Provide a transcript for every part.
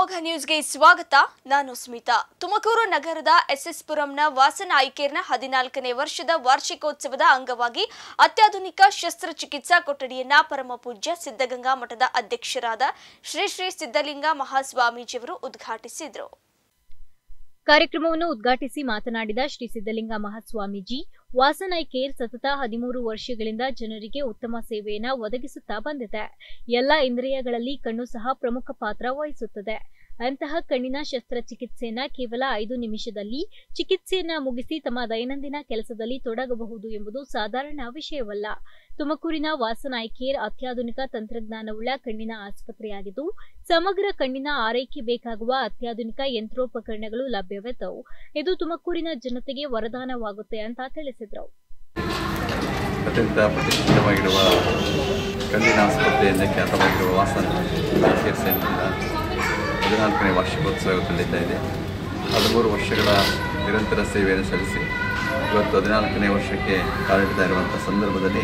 ಅಮೋಘ ನ್ಯೂಸ್ಗೆ ಸ್ವಾಗತ ನಾನು ಸ್ಮಿತಾ ತುಮಕೂರು ನಗರದ ಎಸ್ಎಸ್ ಪುರಂನ ವಾಸನ ಐಕೇರ್ನ ಹದಿನಾಲ್ಕನೇ ವರ್ಷದ ವಾರ್ಷಿಕೋತ್ಸವದ ಅಂಗವಾಗಿ ಅತ್ಯಾಧುನಿಕ ಶಸ್ತ್ರಚಿಕಿತ್ಸಾ ಕೊಠಡಿಯನ್ನ ಪರಮ ಪೂಜ್ಯ ಸಿದ್ಧಗಂಗಾ ಮಠದ ಅಧ್ಯಕ್ಷರಾದ ಶ್ರೀ ಶ್ರೀ ಸಿದ್ಧಲಿಂಗ ಮಹಾಸ್ವಾಮೀಜಿಯವರು ಉದ್ಘಾಟಿಸಿದರು ಕಾರ್ಯಕ್ರಮವನ್ನು ಉದ್ಘಾಟಿಸಿ ಮಾತನಾಡಿದ ಶ್ರೀ ಸಿದ್ದಲಿಂಗ ಮಹಾಸ್ವಾಮೀಜಿ ವಾಸನ್ ಐ ಕೇರ್ ಸತತ ಹದಿಮೂರು ವರ್ಷಗಳಿಂದ ಜನರಿಗೆ ಉತ್ತಮ ಸೇವೆಯನ್ನ ಒದಗಿಸುತ್ತಾ ಬಂದಿದೆ ಎಲ್ಲ ಇಂದ್ರಿಯಗಳಲ್ಲಿ ಕಣ್ಣು ಸಹ ಪ್ರಮುಖ ಪಾತ್ರ ವಹಿಸುತ್ತದೆ ಅಂತಹ ಕಣ್ಣಿನ ಶಸ್ತ್ರಚಿಕಿತ್ಸೆಯನ್ನ ಕೇವಲ ಐದು ನಿಮಿಷದಲ್ಲಿ ಚಿಕಿತ್ಸೆಯನ್ನ ಮುಗಿಸಿ ತಮ್ಮ ದೈನಂದಿನ ಕೆಲಸದಲ್ಲಿ ತೊಡಗಬಹುದು ಎಂಬುದು ಸಾಧಾರಣ ವಿಷಯವಲ್ಲ ತುಮಕೂರಿನ ವಾಸನ್ ಐ ಕೇರ್ ಅತ್ಯಾಧುನಿಕ ತಂತ್ರಜ್ಞಾನವುಳ್ಳ ಕಣ್ಣಿನ ಆಸ್ಪತ್ರೆಯಾಗಿದ್ದು ಸಮಗ್ರ ಕಣ್ಣಿನ ಆರೈಕೆ ಬೇಕಾಗುವ ಅತ್ಯಾಧುನಿಕ ಯಂತ್ರೋಪಕರಣಗಳು ಲಭ್ಯವಿದ್ದವು ಇದು ತುಮಕೂರಿನ ಜನತೆಗೆ ವರದಾನವಾಗುತ್ತೆ ಅಂತ ತಿಳಿಸಿದ್ರು ಅತ್ಯಂತ ಪ್ರತಿಷ್ಠಿತವಾಗಿರುವ ಕಣ್ಣಿನ ಆಸ್ಪತ್ರೆ ಎಂದೇ ಖ್ಯಾತವಾಗಿರುವ ವಾಸನ್ ಕೇರ್ ಸೆಂಟರ್ನ ಹದಿನಾಲ್ಕನೇ ವಾರ್ಷಿಕೋತ್ಸವ ಇವತ್ತು ನಡೀತಾ ಇದೆ ಹದಿಮೂರು ವರ್ಷಗಳ ನಿರಂತರ ಸೇವೆಯನ್ನು ಸಲ್ಲಿಸಿ ಇವತ್ತು ಹದಿನಾಲ್ಕನೇ ವರ್ಷಕ್ಕೆ ಕಾಲಿಡ್ತಾ ಇರುವಂಥ ಸಂದರ್ಭದಲ್ಲಿ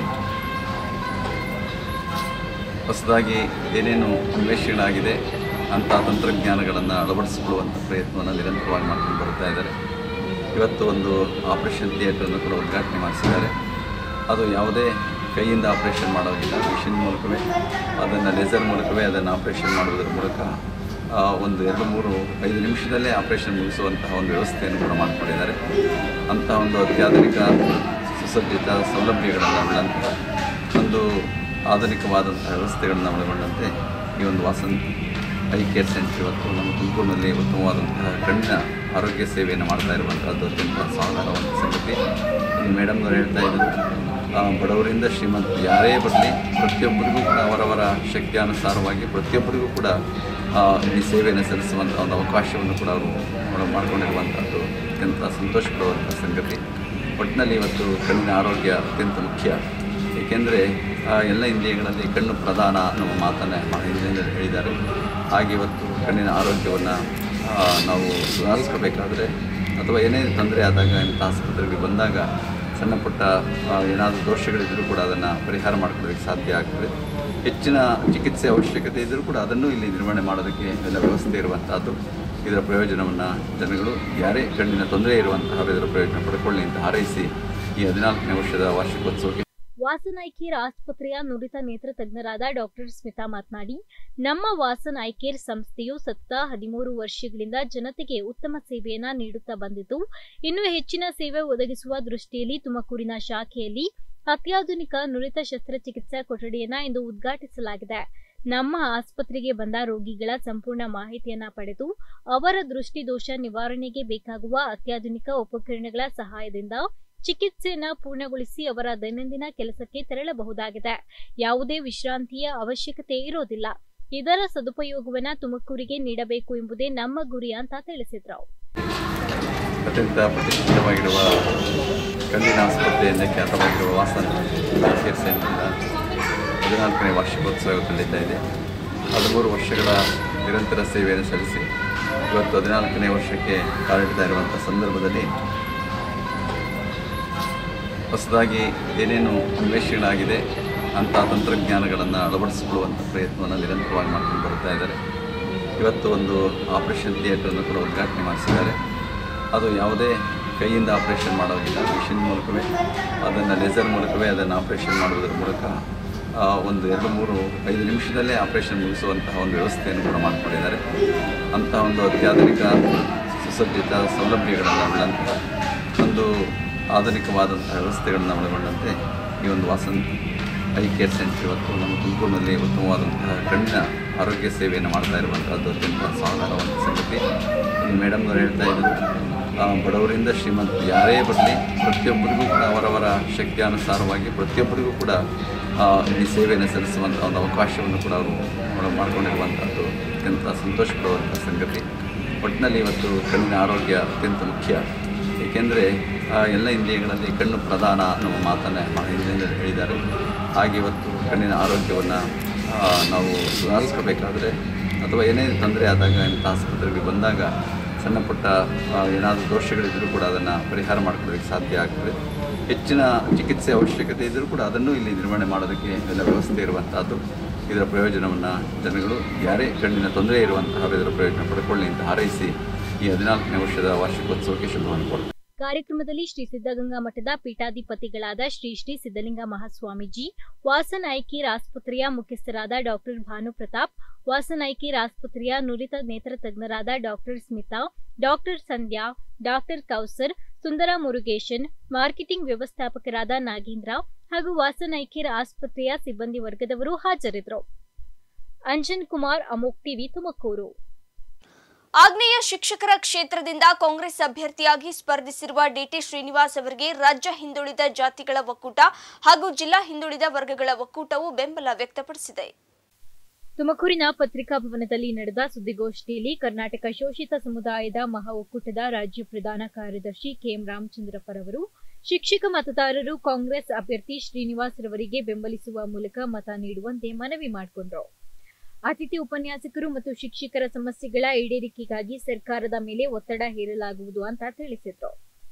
ಹೊಸದಾಗಿ ಏನೇನು ಅನ್ವೇಷಣೆ ಆಗಿದೆ ಅಂಥ ತಂತ್ರಜ್ಞಾನಗಳನ್ನು ಅಳವಡಿಸಿಕೊಳ್ಳುವಂಥ ಪ್ರಯತ್ನವನ್ನು ನಿರಂತರವಾಗಿ ಮಾಡ್ಕೊಂಡು ಬರ್ತಾ ಇದ್ದಾರೆ ಇವತ್ತು ಒಂದು ಆಪರೇಷನ್ ಥಿಯೇಟ್ರನ್ನು ಕೂಡ ಉದ್ಘಾಟನೆ ಮಾಡಿಸಿದ್ದಾರೆ ಅದು ಯಾವುದೇ ಕೈಯಿಂದ ಆಪರೇಷನ್ ಮಾಡೋದಿಲ್ಲ ಮಿಷಿನ್ ಮೂಲಕವೇ ಅದನ್ನು ಲೇಸರ್ ಮೂಲಕವೇ ಅದನ್ನು ಆಪರೇಷನ್ ಮಾಡುವುದರ ಮೂಲಕ ಆ, ಒಂದು ಎರಡು ಮೂರು ಐದು ನಿಮಿಷದಲ್ಲೇ ಆಪರೇಷನ್ ಮುಗಿಸುವಂತಹ ಒಂದು ವ್ಯವಸ್ಥೆಯನ್ನು ಕೂಡ ಮಾಡಿಕೊಂಡಿದ್ದಾರೆ ಅಂಥ ಒಂದು ಅತ್ಯಾಧುನಿಕ ಸುಸಜ್ಜಿತ ಸೌಲಭ್ಯಗಳನ್ನು ಉಳ್ಳಂತಹ ಒಂದು ಆಧುನಿಕವಾದಂತಹ ವ್ಯವಸ್ಥೆಗಳನ್ನು ಒಳಗೊಂಡಂತೆ ಈ ಒಂದು ವಾಸನ್ ಐ ಕೇರ್ ಸೆಂಟರ್ ಇವತ್ತು ನಮ್ಮ ತುಮಕೂರಿನಲ್ಲಿ ಉತ್ತಮವಾದಂತಹ ಕಣ್ಣಿನ ಆರೋಗ್ಯ ಸೇವೆಯನ್ನು ಮಾಡ್ತಾ ಇರುವಂಥದ್ದು ಅತ್ಯಂತ ಸಾಧಾರಣವಾದ ಸಂಗತಿ ಮೇಡಮ್ನವ್ರು ಹೇಳ್ತಾ ಇದ್ದರು ಆ, ಬಡವರಿಂದ ಶ್ರೀಮಂತ ಯಾರೇ ಬರಲಿ ಪ್ರತಿಯೊಬ್ಬರಿಗೂ ಕೂಡ ಅವರವರ ಶಕ್ತಿಯಾನುಸಾರವಾಗಿ ಪ್ರತಿಯೊಬ್ಬರಿಗೂ ಕೂಡ ಆ, ಈ ಸೇವೆಯನ್ನು ಸಲ್ಲಿಸುವಂಥ ಒಂದು ಅವಕಾಶವನ್ನು ಕೂಡ ಅವರು ಮಾಡ- ಮಾಡಿಕೊಂಡಿರುವಂಥದ್ದು ಅತ್ಯಂತ ಸಂತೋಷ ಪಡುವಂಥ ಸಂಗತಿ ಒಟ್ಟಿನಲ್ಲಿ ಇವತ್ತು ಕಣ್ಣಿನ ಆರೋಗ್ಯ ಅತ್ಯಂತ ಮುಖ್ಯ ಏಕೆಂದರೆ ಎಲ್ಲ ಇಂದ್ರಿಯಗಳಲ್ಲಿ ಕಣ್ಣು ಪ್ರಧಾನ ಅನ್ನುವ ಮಾತನ್ನೇ ಹಿಂದಿನಿಂದ ಹೇಳಿದ್ದಾರೆ ಹಾಗೆ ಇವತ್ತು ಕಣ್ಣಿನ ಆರೋಗ್ಯವನ್ನು ನಾವು ಸುಧಾರಿಸ್ಕೋಬೇಕಾದ್ರೆ ಅಥವಾ ಏನೇ ತೊಂದರೆ ಆದಾಗ ಇಂಥ ಆಸ್ಪತ್ರೆಗೆ ಬಂದಾಗ ಸಣ್ಣ ಪುಟ್ಟ ಏನಾದರೂ ದೋಷಗಳಿದ್ದರೂ ಕೂಡ ಅದನ್ನು ಪರಿಹಾರ ಮಾಡ್ಕೊಳ್ಳೋದಕ್ಕೆ ಸಾಧ್ಯ ಆಗ್ತದೆ ಹೆಚ್ಚಿನ ಚಿಕಿತ್ಸೆ ಅವಶ್ಯಕತೆ ಇದ್ದರೂ ಕೂಡ ಅದನ್ನು ಇಲ್ಲಿ ನಿರ್ವಹಣೆ ಮಾಡೋದಕ್ಕೆ ಎಲ್ಲ ವ್ಯವಸ್ಥೆ ಇರುವಂಥದ್ದು ಇದರ ಪ್ರಯೋಜನವನ್ನು ಜನಗಳು ಯಾರೇ ಕಣ್ಣಿನ ತೊಂದರೆ ಇರುವಂತಹ ಇದರ ಪ್ರಯೋಜನ ಪಡ್ಕೊಳ್ಳಿ ಅಂತ ಹಾರೈಸಿ ಈ ಹದಿನಾಲ್ಕನೇ ವರ್ಷದ ವಾರ್ಷಿಕೋತ್ಸವಕ್ಕೆ ವಾಸನ್ ಐಕೇರ್ ಆಸ್ಪತ್ರೆಯ ನುರಿತ ನೇತ್ರ ತಜ್ಞರಾದ ಡಾಕ್ಟರ್ ಸ್ಮಿತಾ ಮಾತನಾಡಿ ನಮ್ಮ ವಾಸನ್ ಐಕೇರ್ ಸಂಸ್ಥೆಯು ಸತತ ಹದಿಮೂರು ವರ್ಷಗಳಿಂದ ಜನತೆಗೆ ಉತ್ತಮ ಸೇವೆಯನ್ನ ನೀಡುತ್ತಾ ಬಂದಿದ್ದು ಇನ್ನು ಹೆಚ್ಚಿನ ಸೇವೆ ಒದಗಿಸುವ ದೃಷ್ಟಿಯಲ್ಲಿ ತುಮಕೂರಿನ ಶಾಖೆಯಲ್ಲಿ ಅತ್ಯಾಧುನಿಕ ನುರಿತ ಶಸ್ತ್ರಚಿಕಿತ್ಸಾ ಕೊಠಡಿಯನ್ನ ಇಂದು ಉದ್ಘಾಟಿಸಲಾಗಿದೆ ನಮ್ಮ ಆಸ್ಪತ್ರೆಗೆ ಬಂದ ರೋಗಿಗಳ ಸಂಪೂರ್ಣ ಮಾಹಿತಿಯನ್ನ ಪಡೆದು ಅವರ ದೃಷ್ಟಿ ದೋಷ ನಿವಾರಣೆಗೆ ಬೇಕಾಗುವ ಅತ್ಯಾಧುನಿಕ ಉಪಕರಣಗಳ ಸಹಾಯದಿಂದ ಚಿಕಿತ್ಸೆಯನ್ನ ಪೂರ್ಣಗೊಳಿಸಿ ಅವರ ದೈನಂದಿನ ಕೆಲಸಕ್ಕೆ ತೆರಳಬಹುದಾಗಿದೆ ಯಾವುದೇ ವಿಶ್ರಾಂತಿಯ ಅವಶ್ಯಕತೆ ಇರೋದಿಲ್ಲ ಇದರ ಸದುಪಯೋಗವನ್ನ ತುಮಕೂರಿಗೆ ನೀಡಬೇಕು ಎಂಬುದೇ ನಮ್ಮ ಗುರಿ ಅಂತ ತಿಳಿಸಿದ್ರು ಅತ್ಯಂತ ಪ್ರತಿಷ್ಠಿತವಾಗಿರುವ ಕಣ್ಣಿನ ಆಸ್ಪತ್ರೆ ಎಂದೇ ಖ್ಯಾತವಾಗಿರುವ ವಾಸನ್ ಕೇರ್ ಸೆಂಟರ್ನ ಹದಿನಾಲ್ಕನೇ ವಾರ್ಷಿಕೋತ್ಸವ ಇವತ್ತು ನಡೀತಾ ಇದೆ ಹದಿಮೂರು ವರ್ಷಗಳ ನಿರಂತರ ಸೇವೆಯನ್ನು ಸಲ್ಲಿಸಿ ಇವತ್ತು ಹದಿನಾಲ್ಕನೇ ವರ್ಷಕ್ಕೆ ಕಾಲಿಡ್ತಾ ಇರುವಂಥ ಸಂದರ್ಭದಲ್ಲಿ ಹೊಸದಾಗಿ ಏನೇನು ಅನ್ವೇಷಣೆ ಆಗಿದೆ ಅಂಥ ತಂತ್ರಜ್ಞಾನಗಳನ್ನು ಅಳವಡಿಸಿಕೊಳ್ಳುವಂಥ ಪ್ರಯತ್ನವನ್ನು ನಿರಂತರವಾಗಿ ಮಾಡ್ಕೊಂಡು ಬರ್ತಾ ಇದ್ದಾರೆ ಇವತ್ತು ಒಂದು ಆಪರೇಷನ್ ಥಿಯೇಟ್ರನ್ನು ಕೂಡ ಉದ್ಘಾಟನೆ ಮಾಡಿಸಿದ್ದಾರೆ ಅದು ಯಾವುದೇ ಕೈಯಿಂದ ಆಪರೇಷನ್ ಮಾಡೋದಿಲ್ಲ ಮಿಷಿನ್ ಮೂಲಕವೇ ಅದನ್ನು ಲೇಸರ್ ಮೂಲಕವೇ ಅದನ್ನು ಆಪರೇಷನ್ ಮಾಡುವುದರ ಮೂಲಕ ಆ, ಒಂದು ಎರಡು ಮೂರು ಐದು ನಿಮಿಷದಲ್ಲೇ ಆಪರೇಷನ್ ಮುಗಿಸುವಂತಹ ಒಂದು ವ್ಯವಸ್ಥೆಯನ್ನು ಕೂಡ ಮಾಡಿಕೊಂಡಿದ್ದಾರೆ ಅಂಥ ಒಂದು ಅತ್ಯಾಧುನಿಕ ಸುಸಜ್ಜಿತ ಸೌಲಭ್ಯಗಳನ್ನು ಉಳ್ಳಂತಹ ಒಂದು ಆಧುನಿಕವಾದಂತಹ ವ್ಯವಸ್ಥೆಗಳನ್ನು ಒಳಗೊಂಡಂತೆ ಈ ಒಂದು ವಾಸನ್ ಐ ಕೇರ್ ಸೆಂಟರ್ ಇವತ್ತು ನಮ್ಮ ತುಮಕೂರಿನಲ್ಲಿ ಉತ್ತಮವಾದಂತಹ ಕಣ್ಣಿನ ಆರೋಗ್ಯ ಸೇವೆಯನ್ನು ಮಾಡ್ತಾ ಇರುವಂಥದ್ದು ಅತ್ಯಂತ ಸಾಧಾರಣವಾದ ಸಂಗತಿ ಮೇಡಮ್ನವ್ರು ಹೇಳ್ತಾ ಇದ್ದರು ಆ, ಬಡವರಿಂದ ಶ್ರೀಮಂತ ಯಾರೇ ಬರಲಿ ಪ್ರತಿಯೊಬ್ಬರಿಗೂ ಕೂಡ ಅವರವರ ಶಕ್ತಿಯಾನುಸಾರವಾಗಿ ಪ್ರತಿಯೊಬ್ಬರಿಗೂ ಕೂಡ ಆ, ಈ ಸೇವೆಯನ್ನು ಸಲ್ಲಿಸುವಂಥ ಒಂದು ಅವಕಾಶವನ್ನು ಕೂಡ ಅವರು ಮಾಡ- ಮಾಡಿಕೊಂಡಿರುವಂಥದ್ದು ಅತ್ಯಂತ ಸಂತೋಷ ಪಡುವಂಥ ಸಂಗತಿ ಒಟ್ಟಿನಲ್ಲಿ ಇವತ್ತು ಕಣ್ಣಿನ ಆರೋಗ್ಯ ಅತ್ಯಂತ ಮುಖ್ಯ ಏಕೆಂದರೆ ಎಲ್ಲ ಇಂದ್ರಿಯಗಳಲ್ಲಿ ಕಣ್ಣು ಪ್ರಧಾನ ಅನ್ನುವ ಮಾತನ್ನೇ ಹಿಂದಿನಿಂದ ಹೇಳಿದ್ದಾರೆ ಹಾಗೆ ಇವತ್ತು ಕಣ್ಣಿನ ಆರೋಗ್ಯವನ್ನು ನಾವು ಸುಧಾರಿಸ್ಕೋಬೇಕಾದ್ರೆ ಅಥವಾ ಏನೇ ತೊಂದರೆ ಆದಾಗ ಇಂಥ ಆಸ್ಪತ್ರೆಗೆ ಬಂದಾಗ ಸಣ್ಣ ಪುಟ್ಟ ಏನಾದರೂ ದೋಷಗಳಿದ್ದರೂ ಕೂಡ ಅದನ್ನು ಪರಿಹಾರ ಮಾಡ್ಕೊಳ್ಳೋದಕ್ಕೆ ಸಾಧ್ಯ ಆಗ್ತದೆ ಹೆಚ್ಚಿನ ಚಿಕಿತ್ಸೆ ಅವಶ್ಯಕತೆ ಇದ್ದರೂ ಕೂಡ ಅದನ್ನು ಇಲ್ಲಿ ನಿರ್ವಹಣೆ ಮಾಡೋದಕ್ಕೆ ಎಲ್ಲ ವ್ಯವಸ್ಥೆ ಇರುವಂಥದ್ದು ಇದರ ಪ್ರಯೋಜನವನ್ನು ಜನಗಳು ಯಾರೇ ಕಣ್ಣಿನ ತೊಂದರೆ ಇರುವಂತಹ ಇದರ ಪ್ರಯೋಜನ ಪಡ್ಕೊಳ್ಳಿ ಅಂತ ಹಾರೈಸಿ ಈ ಹದಿನಾಲ್ಕನೇ ವರ್ಷದ ವಾರ್ಷಿಕೋತ್ಸವಕ್ಕೆ ಶುಭವನ್ನು ಕೋರ್ತೇನೆ ಕಾರ್ಯಕ್ರಮದಲ್ಲಿ ಶ್ರೀ ಸಿದ್ಧಗಂಗಾ ಮಠದ ಪೀಠಾಧಿಪತಿಗಳಾದ ಶ್ರೀ ಶ್ರೀ ಸಿದ್ಧಲಿಂಗ ಮಹಾಸ್ವಾಮೀಜಿ ವಾಸನ್ ಐಕೇರ್ ಆಸ್ಪತ್ರೆಯ ಮುಖ್ಯಸ್ಥರಾದ ಡಾಕ್ಟರ್ ಭಾನು ಪ್ರತಾಪ್ ವಾಸನ್ ಐಕೇರ್ ಆಸ್ಪತ್ರೆಯ ನುರಿತ ನೇತ್ರ ತಜ್ಞರಾದ doctor Smita doctor Sandhya doctor Kausar Sundara Murugesan marketing ವ್ಯವಸ್ಥಾಪಕರಾದ ನಾಗೇಂದ್ರ ಹಾಗೂ ವಾಸನ್ ಐಕೇರ್ ಆಸ್ಪತ್ರೆಯ ಸಿಬ್ಬಂದಿ ವರ್ಗದವರು ಹಾಜರಿದ್ದರು ಅಂಜನ್ ಕುಮಾರ್ ಅಮೋಕ್ ಟಿವಿ ತುಮಕೂರು ಆಗ್ನೇಯ ಶಿಕ್ಷಕರ ಕ್ಷೇತ್ರದಿಂದ ಕಾಂಗ್ರೆಸ್ ಅಭ್ಯರ್ಥಿಯಾಗಿ ಸ್ಪರ್ಧಿಸಿರುವ ಡಿಟಿ ಶ್ರೀನಿವಾಸ್ ಅವರಿಗೆ ರಾಜ್ಯ ಹಿಂದುಳಿದ ಜಾತಿಗಳ ಒಕ್ಕೂಟ ಹಾಗೂ ಜಿಲ್ಲಾ ಹಿಂದುಳಿದ ವರ್ಗಗಳ ಒಕ್ಕೂಟವು ಬೆಂಬಲ ವ್ಯಕ್ತಪಡಿಸಿದೆ ತುಮಕೂರಿನ ಪತ್ರಿಕಾ ಭವನದಲ್ಲಿ ನಡೆದ ಸುದ್ದಿಗೋಷ್ಠಿಯಲ್ಲಿ ಕರ್ನಾಟಕ ಶೋಷಿತ ಸಮುದಾಯದ ಮಹಾ ಒಕ್ಕೂಟದ ರಾಜ್ಯ ಪ್ರಧಾನ ಕಾರ್ಯದರ್ಶಿ ಕೆಎಂ ರಾಮಚಂದ್ರಪ್ಪರವರು ಶಿಕ್ಷಕ ಮತದಾರರು ಕಾಂಗ್ರೆಸ್ ಅಭ್ಯರ್ಥಿ ಶ್ರೀನಿವಾಸ್ ರವರಿಗೆ ಬೆಂಬಲಿಸುವ ಮೂಲಕ ಮತ ನೀಡುವಂತೆ ಮನವಿ ಮಾಡಿಕೊಂಡರು ಅತಿಥಿ ಉಪನ್ಯಾಸಕರು ಮತ್ತು ಶಿಕ್ಷಕರ ಸಮಸ್ಯೆಗಳ ಈಡೇರಿಕೆಗಾಗಿ ಸರ್ಕಾರದ ಮೇಲೆ ಒತ್ತಡ ಹೇರಲಾಗುವುದು ಅಂತ ತಿಳಿಸಿದ್ರು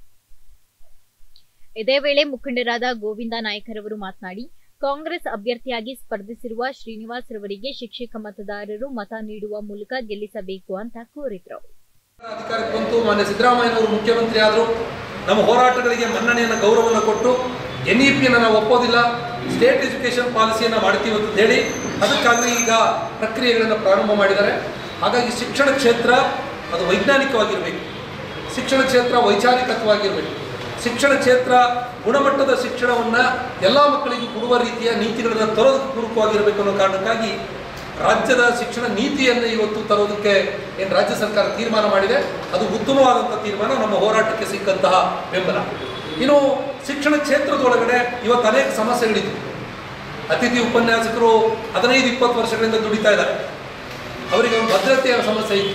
ಇದೇ ವೇಳೆ ಮುಖಂಡರಾದ ಗೋವಿಂದ ನಾಯ್ಕರವರು ಮಾತನಾಡಿ ಕಾಂಗ್ರೆಸ್ ಅಭ್ಯರ್ಥಿಯಾಗಿ ಸ್ಪರ್ಧಿಸಿರುವ ಶ್ರೀನಿವಾಸ್ ರವರಿಗೆ ಶಿಕ್ಷಕ ಮತದಾರರು ಮತ ನೀಡುವ ಮೂಲಕ ಗೆಲ್ಲಿಸಬೇಕು ಅಂತ ಕೋರಿದ್ರು ಅಧಿಕಾರಕ್ಕೆ ಬಂತು ಮಾನ್ಯ ಸಿದ್ದರಾಮಯ್ಯನವರು ಮುಖ್ಯಮಂತ್ರಿ ಆದರು ನಮ್ಮ ಹೋರಾಟಗಳಿಗೆ ಮನ್ನಣೆಯನ್ನು ಗೌರವವನ್ನು ಕೊಟ್ಟು ಎನ್ ಇ ಪಿಯನ್ನು ನಾವು ಒಪ್ಪೋದಿಲ್ಲ ಸ್ಟೇಟ್ ಎಜುಕೇಷನ್ ಪಾಲಿಸಿಯನ್ನು ಮಾಡ್ತೀವಿ ಅಂತ ಹೇಳಿ ಅದಕ್ಕಾಗಿ ಈಗ ಪ್ರಕ್ರಿಯೆಗಳನ್ನು ಪ್ರಾರಂಭ ಮಾಡಿದ್ದಾರೆ ಹಾಗಾಗಿ ಶಿಕ್ಷಣ ಕ್ಷೇತ್ರ ಅದು ವೈಜ್ಞಾನಿಕವಾಗಿರಬೇಕು ಶಿಕ್ಷಣ ಕ್ಷೇತ್ರ ವೈಚಾರಿಕವಾಗಿರಬೇಕು ಶಿಕ್ಷಣ ಕ್ಷೇತ್ರ ಗುಣಮಟ್ಟದ ಶಿಕ್ಷಣವನ್ನು ಎಲ್ಲ ಮಕ್ಕಳಿಗೂ ಕೊಡುವ ರೀತಿಯ ನೀತಿಗಳನ್ನು ತರೋದಕ್ಕೆ ಪೂರಕವಾಗಿರಬೇಕು ಅನ್ನೋ ಕಾರಣಕ್ಕಾಗಿ ರಾಜ್ಯದ ಶಿಕ್ಷಣ ನೀತಿಯನ್ನು ಇವತ್ತು ತರೋದಕ್ಕೆ ಏನು ರಾಜ್ಯ ಸರ್ಕಾರ ತೀರ್ಮಾನ ಮಾಡಿದೆ ಅದು ಉತ್ತಮವಾದಂಥ ತೀರ್ಮಾನ ನಮ್ಮ ಹೋರಾಟಕ್ಕೆ ಸಿಕ್ಕಂತಹ ಬೆಂಬಲ ಇನ್ನು ಶಿಕ್ಷಣ ಕ್ಷೇತ್ರದೊಳಗಡೆ ಇವತ್ತು ಅನೇಕ ಸಮಸ್ಯೆಗಳಿದ್ವು ಅತಿಥಿ ಉಪನ್ಯಾಸಕರು ಹದಿನೈದು ಇಪ್ಪತ್ತು ವರ್ಷಗಳಿಂದ ದುಡಿತಾ ಇದ್ದಾರೆ ಅವರಿಗೆ ಒಂದು ಭದ್ರತೆಯ ಸಮಸ್ಯೆ ಇತ್ತು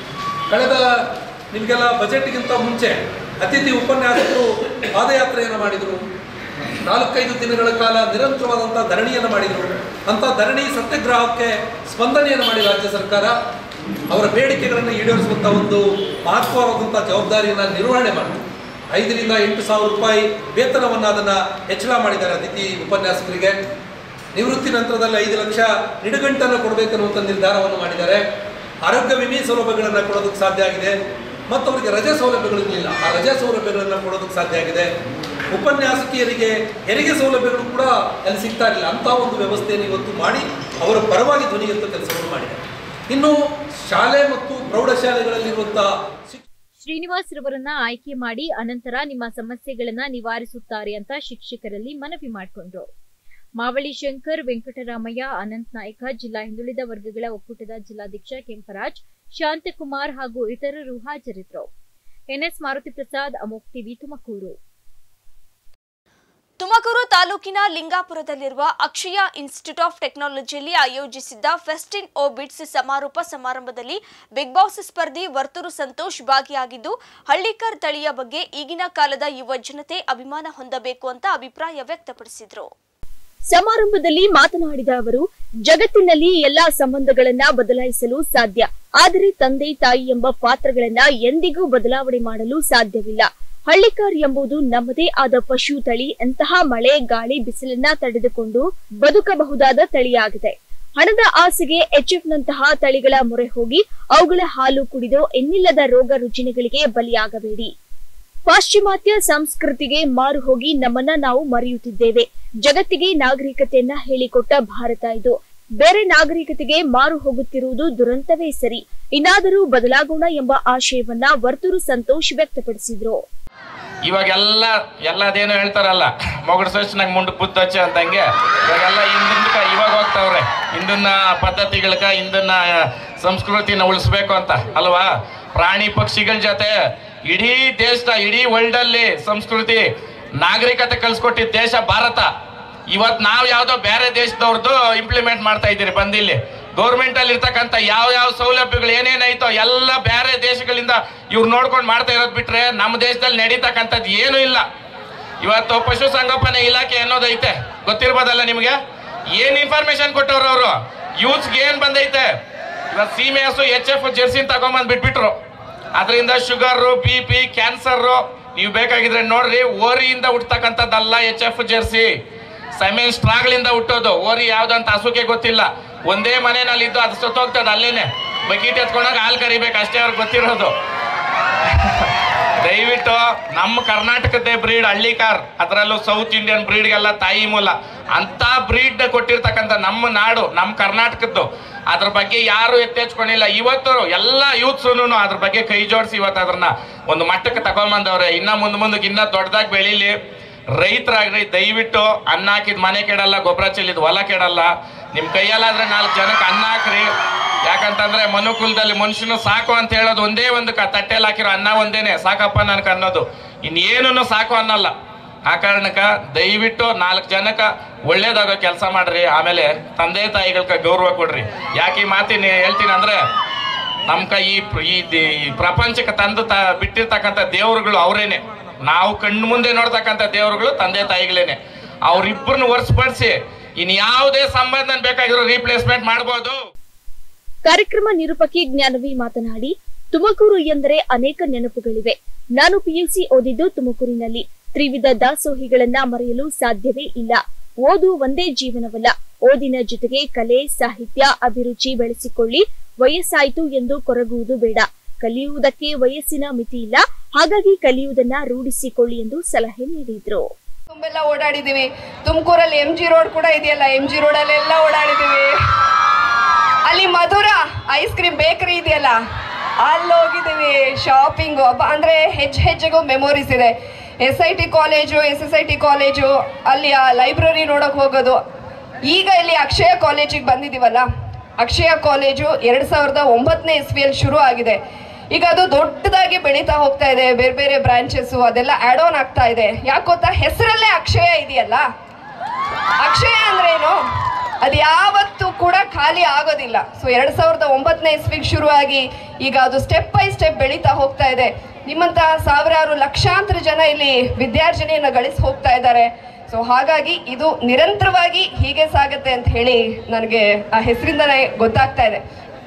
ಕಳೆದ ನಿಮಗೆಲ್ಲ ಬಜೆಟ್ಗಿಂತ ಮುಂಚೆ ಅತಿಥಿ ಉಪನ್ಯಾಸಕರು ಪಾದಯಾತ್ರೆಯನ್ನು ಮಾಡಿದರು ನಾಲ್ಕೈದು ದಿನಗಳ ಕಾಲ ನಿರಂತರವಾದಂಥ ಧರಣಿಯನ್ನು ಮಾಡಿದರು ಅಂಥ ಧರಣಿ ಸತ್ಯಾಗ್ರಹಕ್ಕೆ ಸ್ಪಂದನೆಯನ್ನು ಮಾಡಿ ರಾಜ್ಯ ಸರ್ಕಾರ ಅವರ ಬೇಡಿಕೆಗಳನ್ನು ಈಡೇರಿಸುವಂಥ ಒಂದು ಮಹತ್ವವಾದಂಥ ಜವಾಬ್ದಾರಿಯನ್ನು ನಿರ್ವಹಣೆ ಮಾಡಿತು ಐದರಿಂದ ಎಂಟು ಸಾವಿರ ರೂಪಾಯಿ ವೇತನವನ್ನು ಅದನ್ನು ಹೆಚ್ಚಳ ಮಾಡಿದ್ದಾರೆ ಅತಿಥಿ ಉಪನ್ಯಾಸಕರಿಗೆ ನಿವೃತ್ತಿ ನಂತರದಲ್ಲಿ ಐದು ಲಕ್ಷ ನಿಡುಗಂಟನ್ನು ಕೊಡಬೇಕನ್ನುವಂಥ ನಿರ್ಧಾರವನ್ನು ಮಾಡಿದ್ದಾರೆ ಆರೋಗ್ಯ ವಿಮೆ ಸೌಲಭ್ಯಗಳನ್ನು ಕೊಡೋದಕ್ಕೆ ಸಾಧ್ಯ ಆಗಿದೆ ಮತ್ತು ಅವರಿಗೆ ರಜೆ ಸೌಲಭ್ಯಗಳಿರಲಿಲ್ಲ ಆ ರಜೆ ಸೌಲಭ್ಯಗಳನ್ನು ಕೊಡೋದಕ್ಕೆ ಸಾಧ್ಯ ಆಗಿದೆ ಉಪನ್ಯಾಸಕಿಯರಿಗೆ ಹೆರಿಗೆ ಸೌಲಭ್ಯಗಳು ಕೂಡ ಅಲ್ಲಿ ಸಿಗ್ತಾ ಇರಲಿಲ್ಲ ಅಂಥ ಒಂದು ವ್ಯವಸ್ಥೆಯನ್ನು ಇವತ್ತು ಮಾಡಿ ಅವರ ಪರವಾಗಿ ಧ್ವನಿ ಎತ್ತುವ ಕೆಲಸವನ್ನು ಮಾಡಿದ್ದಾರೆ ಇನ್ನು ಶಾಲೆ ಮತ್ತು ಪ್ರೌಢಶಾಲೆಗಳಲ್ಲಿರುವಂಥ ಶಿಕ್ಷಣ ಶ್ರೀನಿವಾಸ್ ರವರನ್ನ ಆಯ್ಕೆ ಮಾಡಿ ಅನಂತರ ನಿಮ್ಮ ಸಮಸ್ಯೆಗಳನ್ನ ನಿವಾರಿಸುತ್ತಾರೆ ಅಂತ ಶಿಕ್ಷಕರಲ್ಲಿ ಮನವಿ ಮಾಡಿಕೊಂಡ್ರು ಮಾವಳಿ ಶಂಕರ್ ವೆಂಕಟರಾಮಯ್ಯ ಅನಂತ್ ನಾಯ್ಕ ಜಿಲ್ಲಾ ಹಿಂದುಳಿದ ವರ್ಗಗಳ ಒಕ್ಕೂಟದ ಜಿಲ್ಲಾಧ್ಯಕ್ಷ ಕೆಂಪರಾಜ್ ಶಾಂತಕುಮಾರ್ ಹಾಗೂ ಇತರರು ಹಾಜರಿದ್ದರು ಎನ್ಎಸ್ ಮಾರುತಿ ಪ್ರಸಾದ್ ಅಮೋಕ್ ಟಿವಿ ತುಮಕೂರು ತುಮಕೂರು ತಾಲೂಕಿನ ಲಿಂಗಾಪುರದಲ್ಲಿರುವ ಅಕ್ಷಯ ಇನ್ಸ್ಟಿಟ್ಯೂಟ್ ಆಫ್ ಟೆಕ್ನಾಲಜಿಯಲ್ಲಿ ಆಯೋಜಿಸಿದ್ದ ಫೆಸ್ಟ್ ಇನ್ ಓ ಬಿಟ್ಸ್ ಸಮಾರೋಪ ಸಮಾರಂಭದಲ್ಲಿ ಬಿಗ್ ಬಾಸ್ ಸ್ಪರ್ಧಿ ವರ್ತೂರು ಸಂತೋಷ್ ಭಾಗಿಯಾಗಿದ್ದು ಹಳ್ಳಿಕರ್ ತಳಿಯ ಬಗ್ಗೆ ಈಗಿನ ಕಾಲದ ಯುವ ಜನತೆ ಅಭಿಮಾನ ಹೊಂದಬೇಕು ಅಂತ ಅಭಿಪ್ರಾಯ ವ್ಯಕ್ತಪಡಿಸಿದರು ಸಮಾರಂಭದಲ್ಲಿ ಮಾತನಾಡಿದ ಅವರು ಜಗತ್ತಿನಲ್ಲಿ ಎಲ್ಲಾ ಸಂಬಂಧಗಳನ್ನ ಬದಲಾಯಿಸಲು ಸಾಧ್ಯ ಆದರೆ ತಂದೆ ತಾಯಿ ಎಂಬ ಪಾತ್ರಗಳನ್ನ ಎಂದಿಗೂ ಬದಲಾವಣೆ ಮಾಡಲು ಸಾಧ್ಯವಿಲ್ಲ ಹಳ್ಳಿಕಾರ್ ಎಂಬುದು ನಮ್ಮದೇ ಆದ ಪಶು ತಳಿ ಎಂತಹ ಮಳೆ ಗಾಳಿ ಬಿಸಿಲನ್ನ ತಡೆದುಕೊಂಡು ಬದುಕಬಹುದಾದ ತಳಿಯಾಗಿದೆ ಹಣದ ಆಸೆಗೆ ಎಚ್ಎಫ್ ನಂತಹ ತಳಿಗಳ ಮೊರೆ ಹೋಗಿ ಅವುಗಳ ಹಾಲು ಕುಡಿದು ಎನ್ನಿಲ್ಲದ ರೋಗ ರುಜಿನಗಳಿಗೆ ಬಲಿಯಾಗಬೇಡಿ ಪಾಶ್ಚಿಮಾತ್ಯ ಸಂಸ್ಕೃತಿಗೆ ಮಾರು ಹೋಗಿ ನಮ್ಮನ್ನ ನಾವು ಮರೆಯುತ್ತಿದ್ದೇವೆ ಜಗತ್ತಿಗೆ ನಾಗರಿಕತೆಯನ್ನ ಹೇಳಿಕೊಟ್ಟ ಭಾರತ ಇದು ಬೇರೆ ನಾಗರಿಕತೆಗೆ ಮಾರು ಹೋಗುತ್ತಿರುವುದು ದುರಂತವೇ ಸರಿ ಇನ್ನಾದರೂ ಬದಲಾಗೋಣ ಎಂಬ ಆಶಯವನ್ನ ವರ್ತೂರು ಸಂತೋಷ್ ವ್ಯಕ್ತಪಡಿಸಿದ್ರು ಇವಾಗೆಲ್ಲ ಎಲ್ಲದೇನೋ ಹೇಳ್ತಾರಲ್ಲ ಮೊಗಡು ಸೊಚ್ಚಿನಾಗ ಮುಂಡಕ್ಕೆ ಬುತ್ತಚ್ಚ ಅಂತಂಗೆ ಇವಾಗೆಲ್ಲ ಹಿಂದಿನ ಇವಾಗ ಹೋಗ್ತಾವ್ರೆ ಹಿಂದಿನ ಪದ್ಧತಿಗಳ್ಕ ಹಿಂದಿನ ಸಂಸ್ಕೃತಿನ ಉಳಿಸ್ಬೇಕು ಅಂತ ಅಲ್ವಾ ಪ್ರಾಣಿ ಪಕ್ಷಿಗಳ ಜೊತೆ ಇಡೀ ದೇಶದ ಇಡೀ ವರ್ಲ್ಡಲ್ಲಿ ಸಂಸ್ಕೃತಿ ನಾಗರಿಕತೆ ಕಲ್ಸ್ಕೊಟ್ಟಿದ್ದ ದೇಶ ಭಾರತ ಇವತ್ತು ನಾವು ಯಾವುದೋ ಬೇರೆ ದೇಶದವ್ರದ್ದು ಇಂಪ್ಲಿಮೆಂಟ್ ಮಾಡ್ತಾ ಇದ್ದೀರಿ ಬಂದಿಲ್ಲಿ ಗೌರ್ಮೆಂಟ್ ಅಲ್ಲಿ ಇರ್ತಕ್ಕಂಥ ಯಾವ ಯಾವ ಸೌಲಭ್ಯಗಳು ಏನೇನೈತೋ ಎಲ್ಲ ಬೇರೆ ದೇಶಗಳಿಂದ ಇವ್ರು ನೋಡ್ಕೊಂಡು ಮಾಡ್ತಾ ಇರೋದು ಬಿಟ್ರೆ ನಮ್ಮ ದೇಶದಲ್ಲಿ ನಡೀತಕ್ಕಂಥದ್ದು ಏನೂ ಇಲ್ಲ ಇವತ್ತು ಪಶು ಸಂಗೋಪನೆ ಇಲಾಖೆ ಅನ್ನೋದೈತೆ ಗೊತ್ತಿರ್ಬೋದಲ್ಲ ನಿಮಗೆ ಏನ್ ಇನ್ಫಾರ್ಮೇಶನ್ ಕೊಟ್ಟವ್ರು ಅವರು ಯೂತ್ಸ್ಗೆ ಏನ್ ಬಂದೈತೆ ಇವತ್ತು ಸೀಮೆ ಹಸು ಎಚ್ ಎಫ್ ಜೆರ್ಸಿನ್ ತಗೊಂಬಂದ್ ಬಿಟ್ಬಿಟ್ರು ಅದರಿಂದ ಶುಗರು ಬಿ ಪಿ ಕ್ಯಾನ್ಸರ್ ನೀವು ಬೇಕಾಗಿದ್ರೆ ನೋಡ್ರಿ ಓರಿಯಿಂದ ಹುಟ್ಟತಕ್ಕಂಥದ್ದಲ್ಲ ಎಚ್ ಎಫ್ ಜೆರ್ಸಿ ಸೆಮೆನ್ ಸ್ಟ್ರಾಗ್ಲಿಂದ ಹುಟ್ಟೋದು ಓರಿ ಯಾವ್ದಂತ ಹಸುಗೆ ಗೊತ್ತಿಲ್ಲ ಒಂದೇ ಮನೆಯಲ್ಲಿ ಇದ್ದು ಅದು ಸತ್ತೋಗ್ತದೆ ಅಲ್ಲೇನೆ ಬಕೀಟ್ ಎತ್ಕೊಂಡಾಗ ಹಾಲು ಕರಿಬೇಕು ಅಷ್ಟೇ ಅವ್ರಿಗೆ ಗೊತ್ತಿರೋದು ದಯವಿಟ್ಟು ನಮ್ಮ ಕರ್ನಾಟಕದ ಬ್ರೀಡ್ ಹಳ್ಳಿ ಕಾರ್ ಅದರಲ್ಲೂ ಸೌತ್ ಇಂಡಿಯನ್ ಬ್ರೀಡ್ಗೆಲ್ಲ ತಾಯಿ ಮೂಲ ಅಂತ ಬ್ರೀಡ್ ಕೊಟ್ಟಿರ್ತಕ್ಕಂಥ ನಮ್ಮ ನಾಡು ನಮ್ಮ ಕರ್ನಾಟಕದ್ದು ಅದ್ರ ಬಗ್ಗೆ ಯಾರು ಎತ್ತೆಚ್ಕೊಂಡಿಲ್ಲ ಇವತ್ತು ಎಲ್ಲ ಯೂತ್ಸೂನು ಅದ್ರ ಬಗ್ಗೆ ಕೈ ಜೋಡಿಸಿ ಇವತ್ತು ಅದನ್ನ ಒಂದು ಮಟ್ಟಕ್ಕೆ ತಗೊಂಬಂದವ್ರೆ ಇನ್ನ ಮುಂದೆ ಮುಂದಕ್ಕೆ ಇನ್ನ ದೊಡ್ಡದಾಗಿ ಬೆಳೀಲಿ ರೈತರಾಗ್ರಿ ದಯವಿಟ್ಟು ಅನ್ನ ಹಾಕಿದ ಮನೆ ಕೆಡಲ್ಲ ಗೊಬ್ಬರ ಚೆಲ್ಲಿದ್ ಹೊಲ ಕೆಡಲ್ಲ ನಿಮ್ ಕೈಯಲ್ಲಾದ್ರೆ ನಾಲ್ಕು ಜನಕ್ಕೆ ಅನ್ನ ಹಾಕ್ರಿ ಯಾಕಂತಂದ್ರೆ ಮನುಕುಲದಲ್ಲಿ ಮನುಷ್ಯನು ಸಾಕು ಅಂತ ಹೇಳೋದು ಒಂದೇ ಒಂದು ಕ ತಟ್ಟೆಲ್ ಹಾಕಿರೋ ಅನ್ನ ಒಂದೇನೆ ಸಾಕಪ್ಪ ನನ್ಗೆ ಅನ್ನೋದು ಇನ್ನೇನು ಸಾಕು ಅನ್ನಲ್ಲ ಆ ಕಾರಣಕ್ಕ ದಯವಿಟ್ಟು ನಾಲ್ಕು ಜನಕ್ಕ ಒಳ್ಳೇದಾಗೋ ಕೆಲಸ ಮಾಡ್ರಿ ಆಮೇಲೆ ತಂದೆ ತಾಯಿಗಳ್ಕ ಗೌರವ ಕೊಡ್ರಿ ಯಾಕೆ ಈ ಮಾತಿನ ಹೇಳ್ತೀನಿ ಅಂದ್ರೆ ನಮ್ ಕೈ ಈ ಪ್ರ- ಈ ದೇ- ಈ ಪ್ರಪಂಚಕ್ಕೆ ತಂದು ತ ಬಿಟ್ಟಿರ್ತಕ್ಕಂಥ ದೇವರುಗಳು ಅವರೇನೆ ನಾವು ಕಣ್ಣು ಮುಂದೆ ನೋಡ್ತಕ್ಕಂಥ ದೇವರುಗಳು ತಂದೆ ತಾಯಿಗಳೇನೆ ಅವ್ರಿಬ್ಬರನ್ನ ಹೊರಸ್ಪಡಿಸಿ ಇನ್ ಯಾವುದೇ ಸಂಬಂಧ ಬೇಕಾಗಿರೋ ರೀಪ್ಲೇಸ್ಮೆಂಟ್ ಮಾಡ್ಬೋದು ಕಾರ್ಯಕ್ರಮ ನಿರೂಪಕಿ ಜ್ಞಾನವಿ ಮಾತನಾಡಿ ತುಮಕೂರು ಎಂದರೆ ಅನೇಕ ನೆನಪುಗಳಿವೆ ನಾನು ಪಿಯುಸಿ ಓದಿದ್ದು ತುಮಕೂರಿನಲ್ಲಿ ತ್ರಿವಿಧ ದಾಸೋಹಿಗಳನ್ನ ಮರೆಯಲು ಸಾಧ್ಯವೇ ಇಲ್ಲ ಓದು ಒಂದೇ ಜೀವನವಲ್ಲ ಓದಿನ ಜೊತೆಗೆ ಕಲೆ ಸಾಹಿತ್ಯ ಅಭಿರುಚಿ ಬೆಳೆಸಿಕೊಳ್ಳಿ ವಯಸ್ಸಾಯ್ತು ಎಂದು ಕೊರಗುವುದು ಬೇಡ ಕಲಿಯುವುದಕ್ಕೆ ವಯಸ್ಸಿನ ಮಿತಿ ಇಲ್ಲ ಹಾಗಾಗಿ ಕಲಿಯುವುದನ್ನ ರೂಢಿಸಿಕೊಳ್ಳಿ ಎಂದು ಸಲಹೆ ನೀಡಿದ್ರು ತುಂಬೆಲ್ಲ ಓಡಾಡಿದೀವಿ ತುಮಕೂರಲ್ಲಿ ಎಂ ಜಿ ರೋಡ್ ಕೂಡ ಇದೆಯಲ್ಲ ಎಂ ಜಿ ರೋಡಲ್ಲೆಲ್ಲ ಓಡಾಡಿದೀವಿ ಅಲ್ಲಿ ಮಧುರ ಐಸ್ ಕ್ರೀಮ್ ಬೇಕರಿ ಇದೆಯಲ್ಲ ಅಲ್ಲಿ ಹೋಗಿದ್ದೀವಿ ಶಾಪಿಂಗು ಅಂದ್ರೆ ಹೆಜ್ಜೆ ಹೆಜ್ಜೆಗೂ ಮೆಮೊರೀಸ್ ಇದೆ S I T college S S I T college ಅಲ್ಲಿ ಆ ಲೈಬ್ರರಿ ನೋಡಕ್ ಹೋಗೋದು ಈಗ ಇಲ್ಲಿ ಅಕ್ಷಯ ಕಾಲೇಜಿಗೆ ಬಂದಿದ್ದೀವಲ್ಲ ಅಕ್ಷಯ ಕಾಲೇಜು ಎರಡ್ ಸಾವಿರದ ಒಂಬತ್ತನೇ ಇಸ್ವಿಯಲ್ಲಿ ಶುರು ಆಗಿದೆ ಈಗ ಅದು ದೊಡ್ಡದಾಗಿ ಬೆಳೀತಾ ಹೋಗ್ತಾ ಇದೆ ಬೇರೆ ಬೇರೆ ಬ್ರಾಂಚಸ್ ಅದೆಲ್ಲ ಆಡ್ ಆನ್ ಆಗ್ತಾ ಇದೆ ಯಾಕೆ ಗೊತ್ತಾ ಹೆಸರಲ್ಲೇ ಅಕ್ಷಯ ಇದೆಯಲ್ಲ ಅಕ್ಷಯ ಅಂದ್ರೇನು ಅದು ಯಾವತ್ತೂ ಕೂಡ ಖಾಲಿ ಆಗೋದಿಲ್ಲ ಸೊ ಎರಡ್ ಸಾವಿರದ ಒಂಬತ್ತನೇ ಇಸ್ವಿಗೆ ಶುರುವಾಗಿ ಈಗ ಅದು ಸ್ಟೆಪ್ ಬೈ ಸ್ಟೆಪ್ ಬೆಳೀತಾ ಹೋಗ್ತಾ ಇದೆ ನಿಮ್ಮಂತ ಸಾವಿರಾರು ಲಕ್ಷಾಂತರ ಜನ ಇಲ್ಲಿ ವಿದ್ಯಾರ್ಜನೆಯನ್ನ ಗಳಿಸಿ ಹೋಗ್ತಾ ಇದ್ದಾರೆ ಸೊ ಹಾಗಾಗಿ ಇದು ನಿರಂತರವಾಗಿ ಹೀಗೆ ಸಾಗುತ್ತೆ ಅಂತ ಹೇಳಿ ನನಗೆ ಆ ಹೆಸರಿಂದನೇ ಗೊತ್ತಾಗ್ತಾ ಇದೆ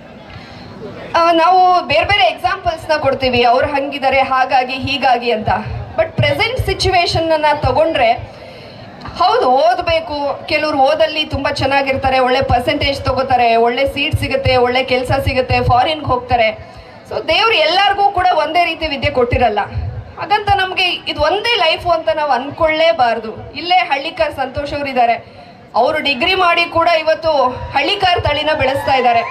ಆ, ನಾವು ಬೇರೆ ಬೇರೆ ಎಕ್ಸಾಂಪಲ್ಸ್ ನ ಕೊಡ್ತೀವಿ ಅವ್ರು ಹಂಗಿದ್ದಾರೆ ಹಾಗಾಗಿ ಹೀಗಾಗಿ ಅಂತ ಬಟ್ ಪ್ರೆಸೆಂಟ್ ಸಿಚುವೇಶನ್ ಅನ್ನ ತಗೊಂಡ್ರೆ ಹೌದು ಓದಬೇಕು ಕೆಲವರು ಓದಲ್ಲಿ ತುಂಬಾ ಚೆನ್ನಾಗಿರ್ತಾರೆ ಒಳ್ಳೆ ಪರ್ಸೆಂಟೇಜ್ ತಗೋತಾರೆ ಒಳ್ಳೆ ಸೀಟ್ ಸಿಗುತ್ತೆ ಒಳ್ಳೆ ಕೆಲಸ ಸಿಗುತ್ತೆ ಫಾರಿನ್ಗೆ ಹೋಗ್ತಾರೆ ಸೊ ದೇವ್ರು ಎಲ್ಲರಿಗೂ ಕೂಡ ಒಂದೇ ರೀತಿ ವಿದ್ಯೆ ಕೊಟ್ಟಿರಲ್ಲ ಹಾಗಂತ ನಮಗೆ ಇದು ಒಂದೇ ಲೈಫು ಅಂತ ನಾವು ಅನ್ಕೊಳ್ಳೇಬಾರ್ದು ಇಲ್ಲೇ ಹಳ್ಳಿಕಾರ್ ಸಂತೋಷ್ ಅವ್ರು ಇದ್ದಾರೆ ಅವರು ಡಿಗ್ರಿ ಮಾಡಿ ಕೂಡ ಇವತ್ತು ಹಳ್ಳಿಕಾರ್ ತಳಿನ ಬೆಳೆಸ್ತಾ ಇದ್ದಾರೆ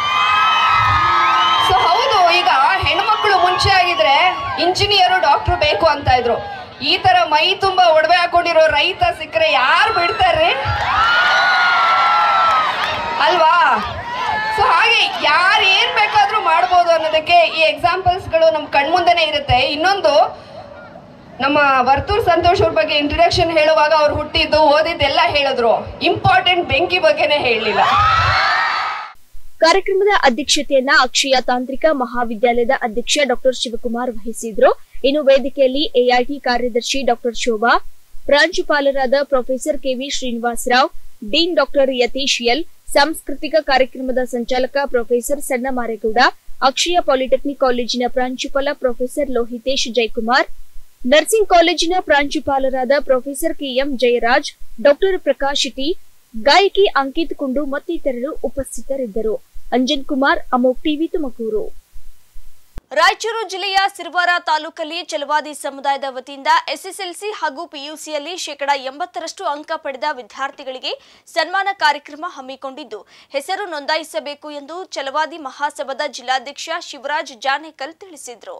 ಸೊ ಹೌದು ಈಗ ಹೆಣ್ಮಕ್ಳು ಮುಂಚೆ ಆಗಿದ್ರೆ ಇಂಜಿನಿಯರು ಡಾಕ್ಟರ್ ಬೇಕು ಅಂತ ಇದ್ರು ಈ ತರ ಮೈ ತುಂಬಾ ಒಡವೆ ಹಾಕೊಂಡಿರೋ ರೈತ ಸಿಕ್ಕರೆ ಯಾರು ಬಿಡ್ತಾರ್ರಿ ಅಲ್ವಾ ಸೊ ಹಾಗೆ ಯಾರು ಏನ್ ಬೇಕಾದ್ರೂ ಮಾಡ್ಬೋದು ಅನ್ನೋದಕ್ಕೆ ಈ ಎಕ್ಸಾಂಪಲ್ಸ್ಗಳು ನಮ್ ಕಣ್ಮುಂದೆನೆ ಇರುತ್ತೆ ಇನ್ನೊಂದು ನಮ್ಮ ವರ್ತೂರ್ ಸಂತೋಷ್ ಅವ್ರ ಬಗ್ಗೆ ಇಂಟ್ರಡಕ್ಷನ್ ಹೇಳುವಾಗ ಅವ್ರು ಹುಟ್ಟಿದ್ದು ಓದಿದ್ದೆಲ್ಲ ಹೇಳಿದ್ರು ಇಂಪಾರ್ಟೆಂಟ್ ಬೆಂಕಿ ಬಗ್ಗೆನೇ ಹೇಳಲಿಲ್ಲ ಕಾರ್ಯಕ್ರಮದ ಅಧ್ಯಕ್ಷತೆಯನ್ನ ಅಕ್ಷಯ ತಾಂತ್ರಿಕ ಮಹಾವಿದ್ಯಾಲಯದ ಅಧ್ಯಕ್ಷ ಡಾಕ್ಟರ್ ಶಿವಕುಮಾರ್ ವಹಿಸಿದ್ರು ಇನ್ನು ವೇದಿಕೆಯಲ್ಲಿ ಎಐಟಿ ಕಾರ್ಯದರ್ಶಿ ಡಾಕ್ಟರ್ ಶೋಭಾ ಪ್ರಾಂಶುಪಾಲರಾದ professor KV Srinivasarao dean doctor Yathish L ಸಾಂಸ್ಕೃತಿಕ ಕಾರ್ಯಕ್ರಮದ ಸಂಚಾಲಕ ಪ್ರೊಫೆಸರ್ ಸಣ್ಣ ಮಾರೇಗೌಡ ಅಕ್ಷಯ ಪಾಲಿಟೆಕ್ನಿಕ್ ಕಾಲೇಜಿನ ಪ್ರಾಂಶುಪಾಲ ಪ್ರೊಫೆಸರ್ ಲೋಹಿತೇಶ್ ಜಯಕುಮಾರ್ ನರ್ಸಿಂಗ್ ಕಾಲೇಜಿನ ಪ್ರಾಂಶುಪಾಲರಾದ professor KM Jayaraj doctor Prakash T ಗಾಯಕಿ ಅಂಕಿತ್ ಕುಂಡು ಮತ್ತಿತರರು ಉಪಸ್ಥಿತರಿದ್ದರು ಅಂಜನ್ ಕುಮಾರ್ ಅಮೋಕ್ ಟಿವಿ ತುಮಕೂರು ರಾಯಚೂರು ಜಿಲ್ಲೆಯ ಸಿರ್ವಾರ ತಾಲೂಕಲ್ಲಿ ಚಲವಾದಿ ಸಮುದಾಯದ ವತಿಯಿಂದ ಎಸ್ಎಸ್ಎಲ್ಸಿ ಹಾಗೂ ಪಿಯುಸಿಯಲ್ಲಿ ಶೇಕಡಾ ಎಂಬತ್ತರಷ್ಟು ಅಂಕ ಪಡೆದ ವಿದ್ಯಾರ್ಥಿಗಳಿಗೆ ಸನ್ಮಾನ ಕಾರ್ಯಕ್ರಮ ಹಮ್ಮಿಕೊಂಡಿದ್ದು ಹೆಸರು ನೋಂದಾಯಿಸಬೇಕು ಎಂದು ಚಲವಾದಿ ಮಹಾಸಭಾದ ಜಿಲ್ಲಾಧ್ಯಕ್ಷ ಶಿವರಾಜ್ ಜಾನೇಕಲ್ ತಿಳಿಸಿದರು